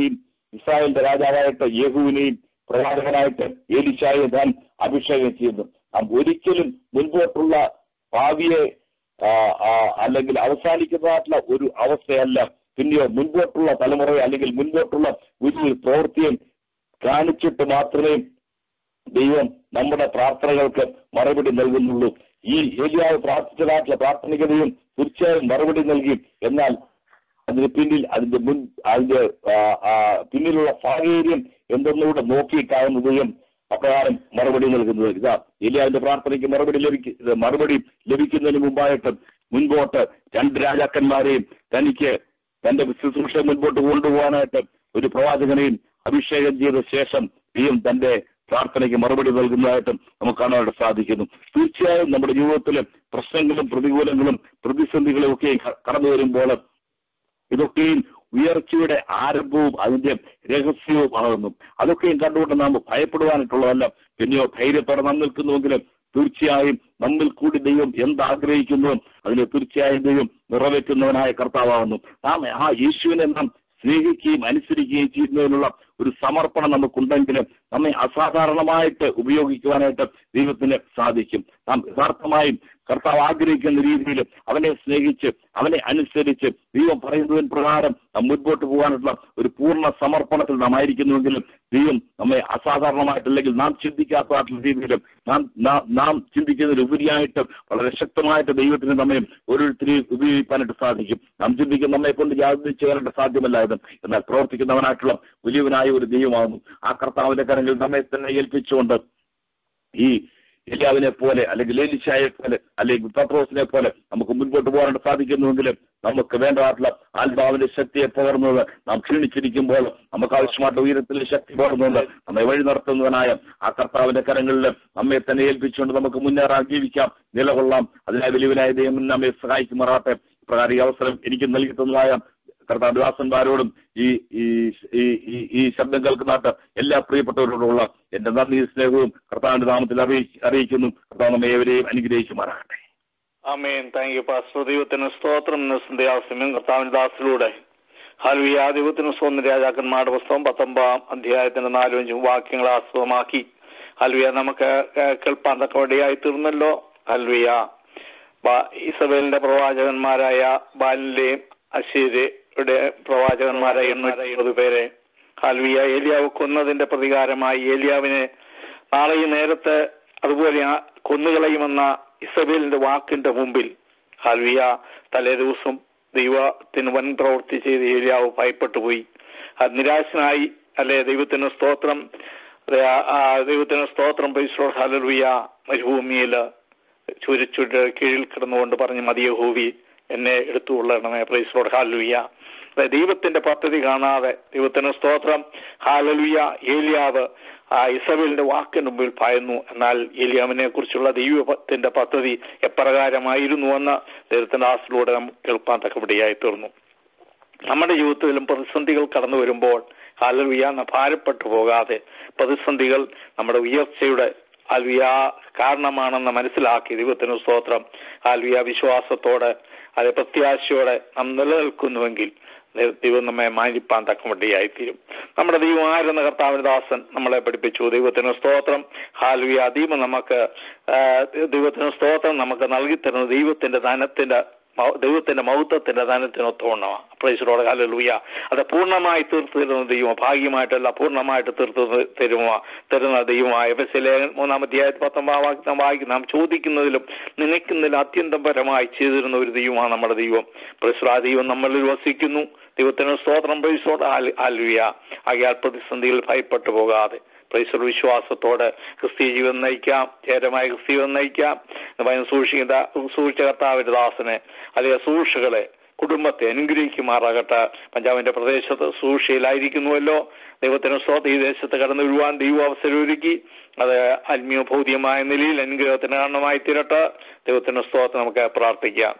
ഇസ്രായേലിന്റെ രാജാവായിട്ട് യേഹുവിനെയും പ്രവാചകനായിട്ട് ഏലിശായെ താൻ അഭിഷേകം ചെയ്യുന്നു നാം ഒരിക്കലും മുൻപോട്ടുള്ള ഭാവിയെ ആ, ആ, അല്ലെങ്കിൽ അവസാനിക്കുന്നതായിട്ടുള്ള ഒരു അവസ്ഥയല്ല പിന്നെയോ മുൻപോട്ടുള്ള തലമുറയെ അല്ലെങ്കിൽ മുൻപോട്ടുള്ള ഒരു പ്രവൃത്തിയും കാണിച്ചിട്ട് മാത്രമേ ദൈവം നമ്മുടെ പ്രാർത്ഥനകൾക്ക് മറുപടി നൽകുന്നുള്ളൂ ഈ ഏലിയാവ് പ്രാർത്ഥിച്ചതായിട്ടുള്ള പ്രാർത്ഥനികതയും തീർച്ചയായും മറുപടി നൽകി എന്നാൽ അതിന് പിന്നിൽ അതിന്റെ മുൻ അതിന്റെ ആ, ആ, പിന്നിലുള്ള സാഹചര്യം എന്തെന്നുകൂടെ നോക്കിയിട്ടാകുന്നു ദൈവം അപ്രകാരം മറുപടി നൽകുന്നത് ഇതാ ഏലിയാവിന്റെ പ്രാർത്ഥനയ്ക്ക് മറുപടി ലഭിക്കും ഇത് മറുപടി ലഭിക്കുന്നതിന് മുമ്പായിട്ട് മുൻപോട്ട് രണ്ട് രാജാക്കന്മാരെയും തനിക്ക് തന്റെ ശുശ്രൂഷ മുൻപോട്ട് കൊണ്ടുപോകാനായിട്ട് ഒരു പ്രവാചകനെയും അഭിഷേകം ചെയ്ത ശേഷം ദൈവം തന്റെ പ്രാർത്ഥനയ്ക്ക് മറുപടി നൽകുന്നതായിട്ടും നമുക്ക് കാണാനായിട്ട് സാധിക്കുന്നു തീർച്ചയായും നമ്മുടെ ജീവിതത്തിൽ പ്രശ്നങ്ങളും പ്രതികൂലങ്ങളും പ്രതിസന്ധികളും ഒക്കെ കടന്നു വരുമ്പോൾ ഇതൊക്കെയും ഉയർച്ചയുടെ ആരംഭവും അതിന്റെ രഹസ്യവുമാകുന്നു അതൊക്കെയും കണ്ടുകൊണ്ട് നാം ഭയപ്പെടുവാനായിട്ടുള്ളതല്ല പിന്നെയോ ധൈര്യത്തോടെ നാം നിൽക്കുന്നുവെങ്കിലും തീർച്ചയായും നമ്മിൽ കൂടി ദൈവം എന്താഗ്രഹിക്കുന്നു അതിനെ തീർച്ചയായും ദൈവം നിറവേറ്റുന്നവനായ കർത്താവാകുന്നു നാം ആ യേശുവിനെ നാം സ്നേഹിക്കുകയും അനുസരിക്കുകയും ചെയ്യുന്നതിനുള്ള ഒരു സമർപ്പണം നമുക്കുണ്ടെങ്കിൽ നമ്മെ അസാധാരണമായിട്ട് ഉപയോഗിക്കുവാനായിട്ട് ദൈവത്തിന് സാധിക്കും നാം യഥാർത്ഥമായും കർത്താവ് ആഗ്രഹിക്കുന്ന രീതിയിൽ അവനെ സ്നേഹിച്ച് അവനെ അനുസരിച്ച് ദൈവം പറയുന്നതിന് പ്രകാരം നാം മുൻപോട്ട് പോകാനുള്ള ഒരു പൂർണ്ണ സമർപ്പണത്തിൽ നാം ആയിരിക്കുന്നുവെങ്കിലും ദൈവം നമ്മെ അസാധാരണമായിട്ടല്ലെങ്കിൽ നാം ചിന്തിക്കാത്തതായിട്ടുള്ള രീതിയിൽ നാം നാം- നാം ചിന്തിക്കുന്നതിന് ഉപരിയായിട്ട് വളരെ ശക്തമായിട്ട് ദൈവത്തിന് നമ്മെ ഓരോരുത്തരെയും ഉപയോഗിക്കാനായിട്ട് സാധിക്കും നാം ചിന്തിക്കും നമ്മെ കൊണ്ട് യാതൊന്നും ചെയ്യാനായിട്ട് സാധ്യമല്ലായത് എന്നാൽ പ്രവർത്തിക്കുന്നവനായിട്ടുള്ള വലിയവനായ ഒരു ദൈവമാകുന്നു ആ കർത്താവിന്റെ കരങ്ങളിൽ നമ്മെ തന്നെ ഏൽപ്പിച്ചുകൊണ്ട് ഈ എലിയാവിനെ പോലെ അല്ലെങ്കിൽ ഏലിശായെ പോലെ അല്ലെങ്കിൽ പത്രോസിനെ പോലെ നമുക്ക് മുൻപോട്ട് പോകാനായിട്ട് സാധിക്കുന്നുവെങ്കിൽ നമുക്ക് വേണ്ടതായിട്ടുള്ള ആത്മാവിന്റെ ശക്തിയെ പകർന്നത് നാം ക്ഷീണിച്ചിരിക്കുമ്പോൾ നമുക്ക് ആവശ്യമായിട്ട് ഉയരത്തിൽ ശക്തി പകർന്നുകൊണ്ട് നമ്മെ വഴി നടത്തുന്നവനായ ആ കർത്താവിന്റെ കരങ്ങളിൽ നമ്മെ തന്നെ ഏൽപ്പിച്ചുകൊണ്ട് നമുക്ക് മുന്നേറാൻ ജീവിക്കാം നിലകൊള്ളാം അതിനായി വലിയവനായ ദൈവം നമ്മെ സഹായിക്കുമാറാട്ടെ ഇപ്രകാരം ഈ അവസരം എനിക്ക് നൽകി തന്നതായ കർത്താദാസന്മാരോടും ഈ ഈ ഈ- ഈ- ഈ ശബ്ദം കേൾക്കുന്നതായിട്ട് എല്ലാ പ്രിയപ്പെട്ടവരോടുള്ള എന്റെ നന്ദി സ്നേഹവും കർത്താവിന്റെ നാമത്തിൽ അറിയി- അറിയിക്കുന്നു കർത്താവ് നമ്മെ ഏവരെയും അനുഗ്രഹിക്കുമാറാകട്ടെ ആമേൻ താങ്ക് യു പാസ്റ്റർ ദൈവത്തിന് സ്തോത്രം എന്ന സന്ധ്യാസമയം കർത്താവിന്റെ ദാസിലൂടെ ഹൽവിയ ദൈവത്തിന് സ്വന്തം രാജാക്കന്മാരുടെ പുസ്തകം പത്തൊമ്പതാം അധ്യായത്തിന്റെ നാലും അഞ്ചും വാക്യങ്ങൾ ആസ്പദമാക്കി ഹൽവിയ നമുക്ക് ഏഹ്, കേൾപ്പാൻ തക്കവടിയായി തീർന്നല്ലോ ഹൽവിയ ബാ- ഇസബേലിന്റെ പ്രവാചകന്മാരായ ബാലിന്റെയും അശീരയുടെ പ്രവാചകന്മാരായ എണ്ണൂറ്റി പേരെ ഹൽവിയ ഏലിയാവ് കൊന്നതിന്റെ പ്രതികാരമായി ഏലിയാവിനെ നാളെ ഈ നേരത്തെ അതുപോലെ ആ കൊന്നുകളയുമെന്ന ഇസബേലിന്റെ വാക്കിന്റെ മുമ്പിൽ ഹൽവിയ തലേ ദിവസം ദൈവത്തിന് വൻ പ്രവൃത്തി ചെയ്ത് ഏലിയാവ് ഭയപ്പെട്ടു പോയി അത് നിരാശനായി അല്ലെ ദൈവത്തിന് സ്തോത്രം അതെ, ആ- ആ ദൈവത്തിന് സ്തോത്രം പൈസോ ഹലലുയ മരുഭൂമിയില് ചുരിച്ചുട് കീഴിൽ കിടന്നുകൊണ്ട് പറഞ്ഞു മതിയ ഹൂവി എന്നെ എടുത്തുകൊള്ളണമേ പ്രൈസലോട് ഹാലുയ്യ ദൈവത്തിന്റെ പദ്ധതി കാണാതെ ദൈവത്തിന് സ്തോത്രം ഹാലലുയ ഏലിയാവ് ആ ഇസബേലിന്റെ വാക്കിന് മുമ്പിൽ ഭയന്നു എന്നാൽ ഏലിയാവിനെ കുറിച്ചുള്ള ദൈവത്തിന്റെ പദ്ധതി എപ്രകാരമായിരുന്നുവെന്ന് ദൈവത്തിന്റെ ആസിലൂടെ നമുക്ക് കേൾപ്പാൻ തക്കപടിയായി തീർന്നു നമ്മുടെ ജീവിതത്തിലും പ്രതിസന്ധികൾ കടന്നു വരുമ്പോൾ ഹാലലുയ ഭാരപ്പെട്ടു പോകാതെ പ്രതിസന്ധികൾ നമ്മുടെ ഉയർച്ചയുടെ ആൽവിയ കാരണമാണെന്ന് മനസ്സിലാക്കി ദൈവത്തിന് സ്തോത്രം ആൽവിയ വിശ്വാസത്തോടെ അത് പ്രത്യാശയോടെ നാം നിലനിൽക്കുന്നുവെങ്കിൽ ദൈവ- ദൈവം നമ്മെ മാനിപ്പാൻ തക്കമട്ടിയായിത്തീരും നമ്മുടെ ദൈവം ആരെന്ന കർത്താവിന് ദാസൻ നമ്മളെ പഠിപ്പിച്ചു ദൈവത്തിന് സ്തോത്രം ഹാൽവിയ ദൈവം നമുക്ക് ആ, ദൈവത്തിന് സ്തോത്രം നമുക്ക് നൽകിത്തരുന്ന ദൈവത്തിന്റെ ധനത്തിന്റെ മൗ- ദൈവത്തിന്റെ മൗത്വത്തിന്റെ ധനത്തിനൊത്തവണ്ണമാണ് പ്രൈസറോട് ഹല്ലേലൂയ അത് പൂർണ്ണമായി തീർത്തു തരുന്ന ദൈവം ഭാഗ്യമായിട്ടല്ല പൂർണ്ണമായിട്ട് തീർത്തു ത- തരുമ തരുന്ന ദൈവമായ എഫെസിലെ മൂന്നാം അധ്യായത്തിൽ പത്തൊമ്പതാം വാക്യം നാം വായിക്കും നാം ചോദിക്കുന്നതിലും നനയ്ക്കുന്നതിലും അത്യന്തം പരമായി ചെയ്തിരുന്ന ഒരു ദൈവമാണ് നമ്മുടെ ദൈവം പ്രൈസറ ദൈവം നമ്മളിൽ വസിക്കുന്നു ദൈവത്തിന് സ്തോത്രം പ്രൈസോട് ആലുയ ആകിയാൽ പ്രതിസന്ധിയിൽ ഭയപ്പെട്ടു പോകാതെ പ്രൈസർ വിശ്വാസത്തോടെ ക്രിസ്തീയ ജീവൻ നയിക്കാം ചേരമായ ക്രിസ്തീയ ജീവൻ നയിക്കാം എന്ന് പറയുന്ന സൂക്ഷിക്കുന്ന സൂക്ഷിച്ച കർത്താവിന്റെ ദാസനെ അല്ലെങ്കിൽ സൂക്ഷികളെ കുടുംബത്തെ അനുഗ്രഹിക്കുമാറാകട്ടെ പഞ്ചാബിന്റെ പ്രദേശത്ത് സൂക്ഷിയിലായിരിക്കുന്നുവല്ലോ ദൈവത്തിന് സ്തോത്ര ഈ ദേശത്ത് കടന്നു വരുവാൻ ദൈവം അവസരം ഒരുക്കി അത് ആത്മീയ ഭൗതികമായ നിലയിൽ അനുഗ്രഹത്തിന് കാരണമായി തീരട്ടെ ദൈവത്തിന് സ്തോത്രം നമുക്ക് പ്രാർത്ഥിക്കാം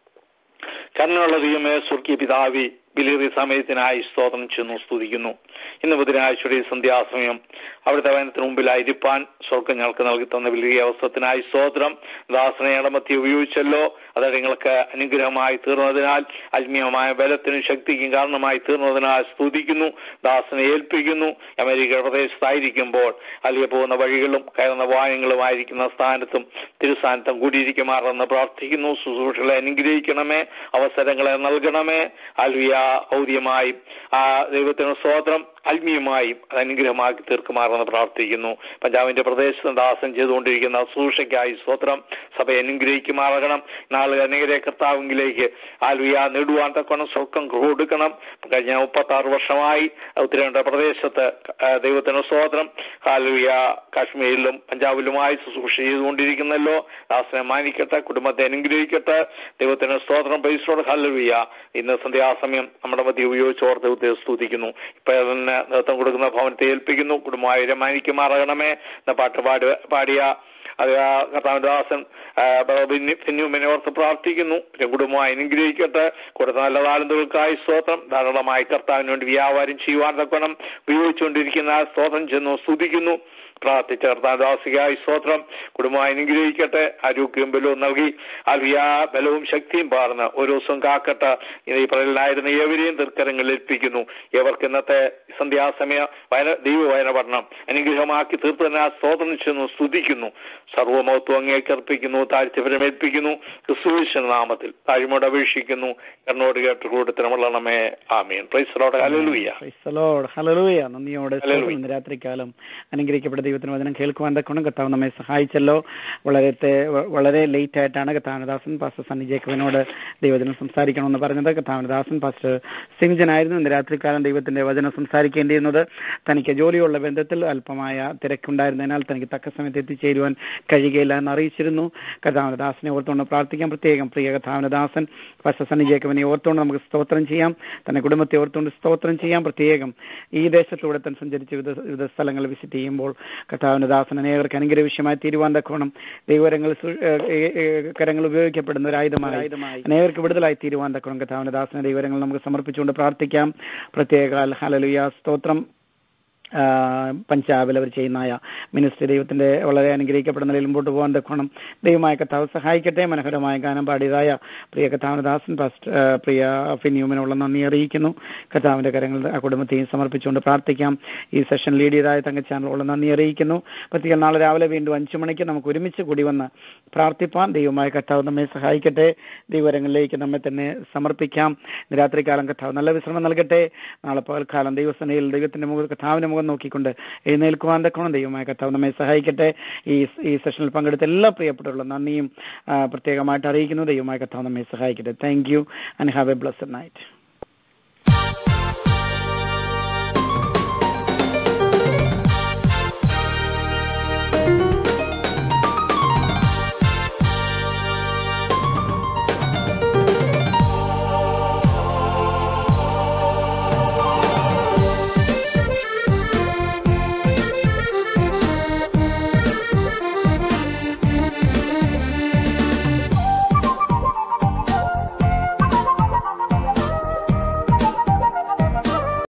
കണ്ണുള്ള ദൈവമേ സ്വർഗീയ പിതാവി ബലിയറിയ സമയത്തിനായി സ്തോത്രം ചെന്നു സ്തുതിക്കുന്നു ഇന്ന് ബുധനാഴ്ചയുടെ ഈ സന്ധ്യാസമയം അവിടുത്തെ വനത്തിന് മുമ്പിലായിരിക്കാൻ സ്വർഗം ഞങ്ങൾക്ക് നൽകി തന്ന വലിയ അവസരത്തിനായി സ്തോത്രം ദാസനെ ഇടമത്തി ഉപയോഗിച്ചല്ലോ അത് നിങ്ങൾക്ക് അനുഗ്രഹമായി തീർന്നതിനാൽ ആത്മീയമായ ബലത്തിനും ശക്തിക്കും കാരണമായി തീർന്നതിനാൽ സ്തുതിക്കുന്നു ദാസനെ ഏൽപ്പിക്കുന്നു അമേരിക്ക പ്രദേശത്തായിരിക്കുമ്പോൾ അലിയ പോകുന്ന വഴികളും കയറുന്ന വായങ്ങളുമായിരിക്കുന്ന സ്ഥാനത്തും തിരുസ്ഥാനത്തും കൂടിയിരിക്കുമാറെന്ന് പ്രാർത്ഥിക്കുന്നു ശുശ്രൂഷകളെ അനുഗ്രഹിക്കണമേ അവസരങ്ങളെ നൽകണമേ അൽവിയ ഔദ്യമായി ആ ദൈവത്തിന് സ്തോത്രം ആത്മീയമായും അത് അനുഗ്രഹമാക്കി തീർക്കുമാറെന്ന് പ്രാർത്ഥിക്കുന്നു പഞ്ചാബിന്റെ പ്രദേശത്ത് ദാസൻ ചെയ്തുകൊണ്ടിരിക്കുന്ന ശുശ്രൂഷയ്ക്കായി സ്തോത്രം സഭയെ അനുഗ്രഹിക്കുമാറണം നാളെ അനേകരെ കർത്താവിലേക്ക് ആൽവിയ നേടുവാൻ തക്കണം സ്വർക്കം കൊടുക്കണം കഴിഞ്ഞ മുപ്പത്തി ആറ് വർഷമായി ഉത്തരേന്ത്യ പ്രദേശത്ത് ആ, ദൈവത്തിന് സ്തോത്രം ആൽവിയ കാശ്മീരിലും പഞ്ചാബിലുമായി ശുശ്രൂഷ ചെയ്തുകൊണ്ടിരിക്കുന്നല്ലോ ദാസനെ മാനിക്കട്ടെ കുടുംബത്തെ അനുഗ്രഹിക്കട്ടെ ദൈവത്തിന് സ്തോത്രം പൈസോട് ഹല്ലുവിയ ഇന്ന് സന്ധ്യാസമയം നമ്മുടെ മധ്യ ഉപയോഗിച്ചോർ ദൈവത്തെ സ്തുതിക്കുന്നു ഇപ്പൊ തന്നെ നേതൃത്വം കൊടുക്കുന്ന ഭവനത്തെ ഏൽപ്പിക്കുന്നു കുടുംബമായി മാനിക്കുമാറണമേ എന്ന പാട്ട് പാടി പാടിയ അത് ആ കർത്താവിന്റെ ദാസൻ ആ, ബ്രദർ ബിന്നി- ഫിന്നുവിനെ ഓർത്ത് പ്രാർത്ഥിക്കുന്നു പിന്നെ കുടുംബമായി അനുഗ്രഹിക്കട്ടെ കൊടുത്ത നല്ല താലന്തുകൾക്കായി സ്തോത്രം ധാരാളമായി കർത്താവിന് വേണ്ടി വ്യാപാരം ചെയ്യുവാൻ തക്കണം ഉപയോഗിച്ചുകൊണ്ടിരിക്കുന്ന ആ സ്തോത്രം ചെന്നു സ്തുതിക്കുന്നു പ്രാർത്ഥിച്ച കർത്താദാസികായി സ്തോത്രം കുടുംബമായി അനുഗ്രഹിക്കട്ടെ ആരോഗ്യവും ബലവും നൽകി അൽവിയാ ബലവും ശക്തിയും പാർന്ന് ഓരോ ദിവസവും കാക്കട്ടെ ഇത് ഈ പറയലായിരുന്ന ഏവരെയും തീർക്കരങ്ങളിൽ ഏൽപ്പിക്കുന്നു ഇവർക്ക് ഇന്നത്തെ സന്ധ്യാസമയ വയന ദൈവവയന പഠനം അനുഗ്രഹമാക്കി തീർത്തതിനെ ആ സ്തോത്രം ചെന്നു സ്തുതിക്കുന്നു സർവമഹത്വം അങ്ങേക്ക് അർപ്പിക്കുന്നു താഴ്ചപരമേൽപ്പിക്കുന്നു ക്രിസ്തുവിശ നാമത്തിൽ താഴ്മയോട് അപേക്ഷിക്കുന്നു കണ്ണോട് കേട്ട് കൂട്ടത്തിനുമുള്ളണമേ ആമീൻ പ്രൈസലോട് ഹല്ലേലൂയ Praise the Lord. Hallelujah. നന്ദിയോടെ Hallelujah. സ്തോത്രം. ഇന്ന് രാത്രികാലം അനുഗ്രഹിക്കപ്പെട്ട ദൈവത്തിന് വചനം കേൾക്കുവാൻ തക്കണം കർത്താവ് നമ്മെ സഹായിച്ചല്ലോ വളരെ തേ- വ- വളരെ ലേറ്റ് ആയിട്ടാണ് കർത്താവനദാസൻ പാസ്റ്റർ സണ്ണി ജേക്കബിനോട് ദൈവജനം സംസാരിക്കണമെന്ന് പറഞ്ഞത് കർത്താവനദാസൻ പാസ്റ്റർ സിംജനായിരുന്നു ഇന്ന് രാത്രികാലം ദൈവത്തിന്റെ വചനം സംസാരിക്കേണ്ടിയിരുന്നത് തനിക്ക് ജോലിയുള്ള ബന്ധത്തിൽ അല്പമായ തിരക്കുണ്ടായിരുന്നതിനാൽ തനിക്ക് തക്ക സമയത്ത് എത്തിച്ചേരുവാൻ കഴിയുകയില്ല എന്ന് അറിയിച്ചിരുന്നു കർത്താവനദാസനെ ഓർത്തുകൊണ്ട് പ്രാർത്ഥിക്കാം പ്രത്യേകം പ്രിയ കർത്താവനദാസൻ പാസ്റ്റർ സണ്ണി ജേക്കബിനെ ഓർത്തുകൊണ്ട് നമുക്ക് സ്തോത്രം ചെയ്യാം തന്നെ കുടുംബത്തെ ഓർത്തുകൊണ്ട് സ്തോത്രം ചെയ്യാം പ്രത്യേകം ഈ ദേശത്തൂടെ തന്നെ സഞ്ചരിച്ച് വിവിധ വിവിധ സ്ഥലങ്ങൾ വിസിറ്റ് ചെയ്യുമ്പോൾ കർത്താവിന്റെ ദാസൻ അനേകർക്ക് അനുഗ്രഹ വിഷയമായി തീരുവാൻ തക്കോണം ദൈവകരങ്ങൾ സു- ഏഹ് ഏഹ് ഏഹ് കരങ്ങൾ ഉപയോഗിക്കപ്പെടുന്ന ഒരു ആയുധമായി അനേകർക്ക് വിടുതലായി തീരുവാൻ തക്കോണം കർത്താവിന്റെ ദാസന ദൈവകരങ്ങൾ നമുക്ക് സമർപ്പിച്ചുകൊണ്ട് പ്രാർത്ഥിക്കാം പ്രത്യേക ഹലലുയ സ്തോത്രം ആ, പഞ്ചാബിൽ അവർ ചെയ്യുന്ന മിനിസ്റ്റർ ദൈവത്തിന്റെ വളരെ അനുഗ്രഹിക്കപ്പെടുന്ന നിലയിൽ മുമ്പോട്ട് പോകാൻ തക്കണം ദൈവമായ കർത്താവ് സഹായിക്കട്ടെ മനോഹരമായ ഗാനം പാടിയതായ പ്രിയ കർത്താവനദാസൻ പാസ്റ്റ് ആ, പ്രിയ ഫിന്യൂമിനുള്ള നന്ദി അറിയിക്കുന്നു കർത്താവിന്റെ കരങ്ങൾ ആ കുടുംബത്തെയും സമർപ്പിച്ചുകൊണ്ട് പ്രാർത്ഥിക്കാം ഈ സെഷൻ ലീഡ് ചെയ്തതായ തങ്ക ചാനലുള്ള നന്ദി അറിയിക്കുന്നു പ്രത്യേകം നാളെ രാവിലെ വീണ്ടും അഞ്ചു മണിക്ക് നമുക്ക് ഒരുമിച്ച് കൂടി വന്ന് പ്രാർത്ഥിപ്പാൻ ദൈവമായ കർത്താവ് നമ്മെ സഹായിക്കട്ടെ ദൈവരങ്ങളിലേക്ക് നമ്മെ തന്നെ സമർപ്പിക്കാം ഇന്ന് രാത്രികാലം കർത്താവ് നല്ല വിശ്രമം നൽകട്ടെ നാളെ പകൽക്കാലം ദൈവസനയിൽ ദൈവത്തിന്റെ മുഖ കർത്താവിന്റെ മുഖം നോക്കിക്കൊണ്ട് എഴുന്നേൽക്കുവാൻ തക്കണം ദൈവമായ കർത്താവ് നമ്മെ സഹായിക്കട്ടെ ഈ ഈ സെഷനിൽ പങ്കെടുത്ത എല്ലാ പ്രിയപ്പെട്ടവരുള്ള നന്ദിയും ആ, പ്രത്യേകമായിട്ട് അറിയിക്കുന്നു ദൈവമായ കർത്താവ് നമ്മെ സഹായിക്കട്ടെ thank you and have a blessed night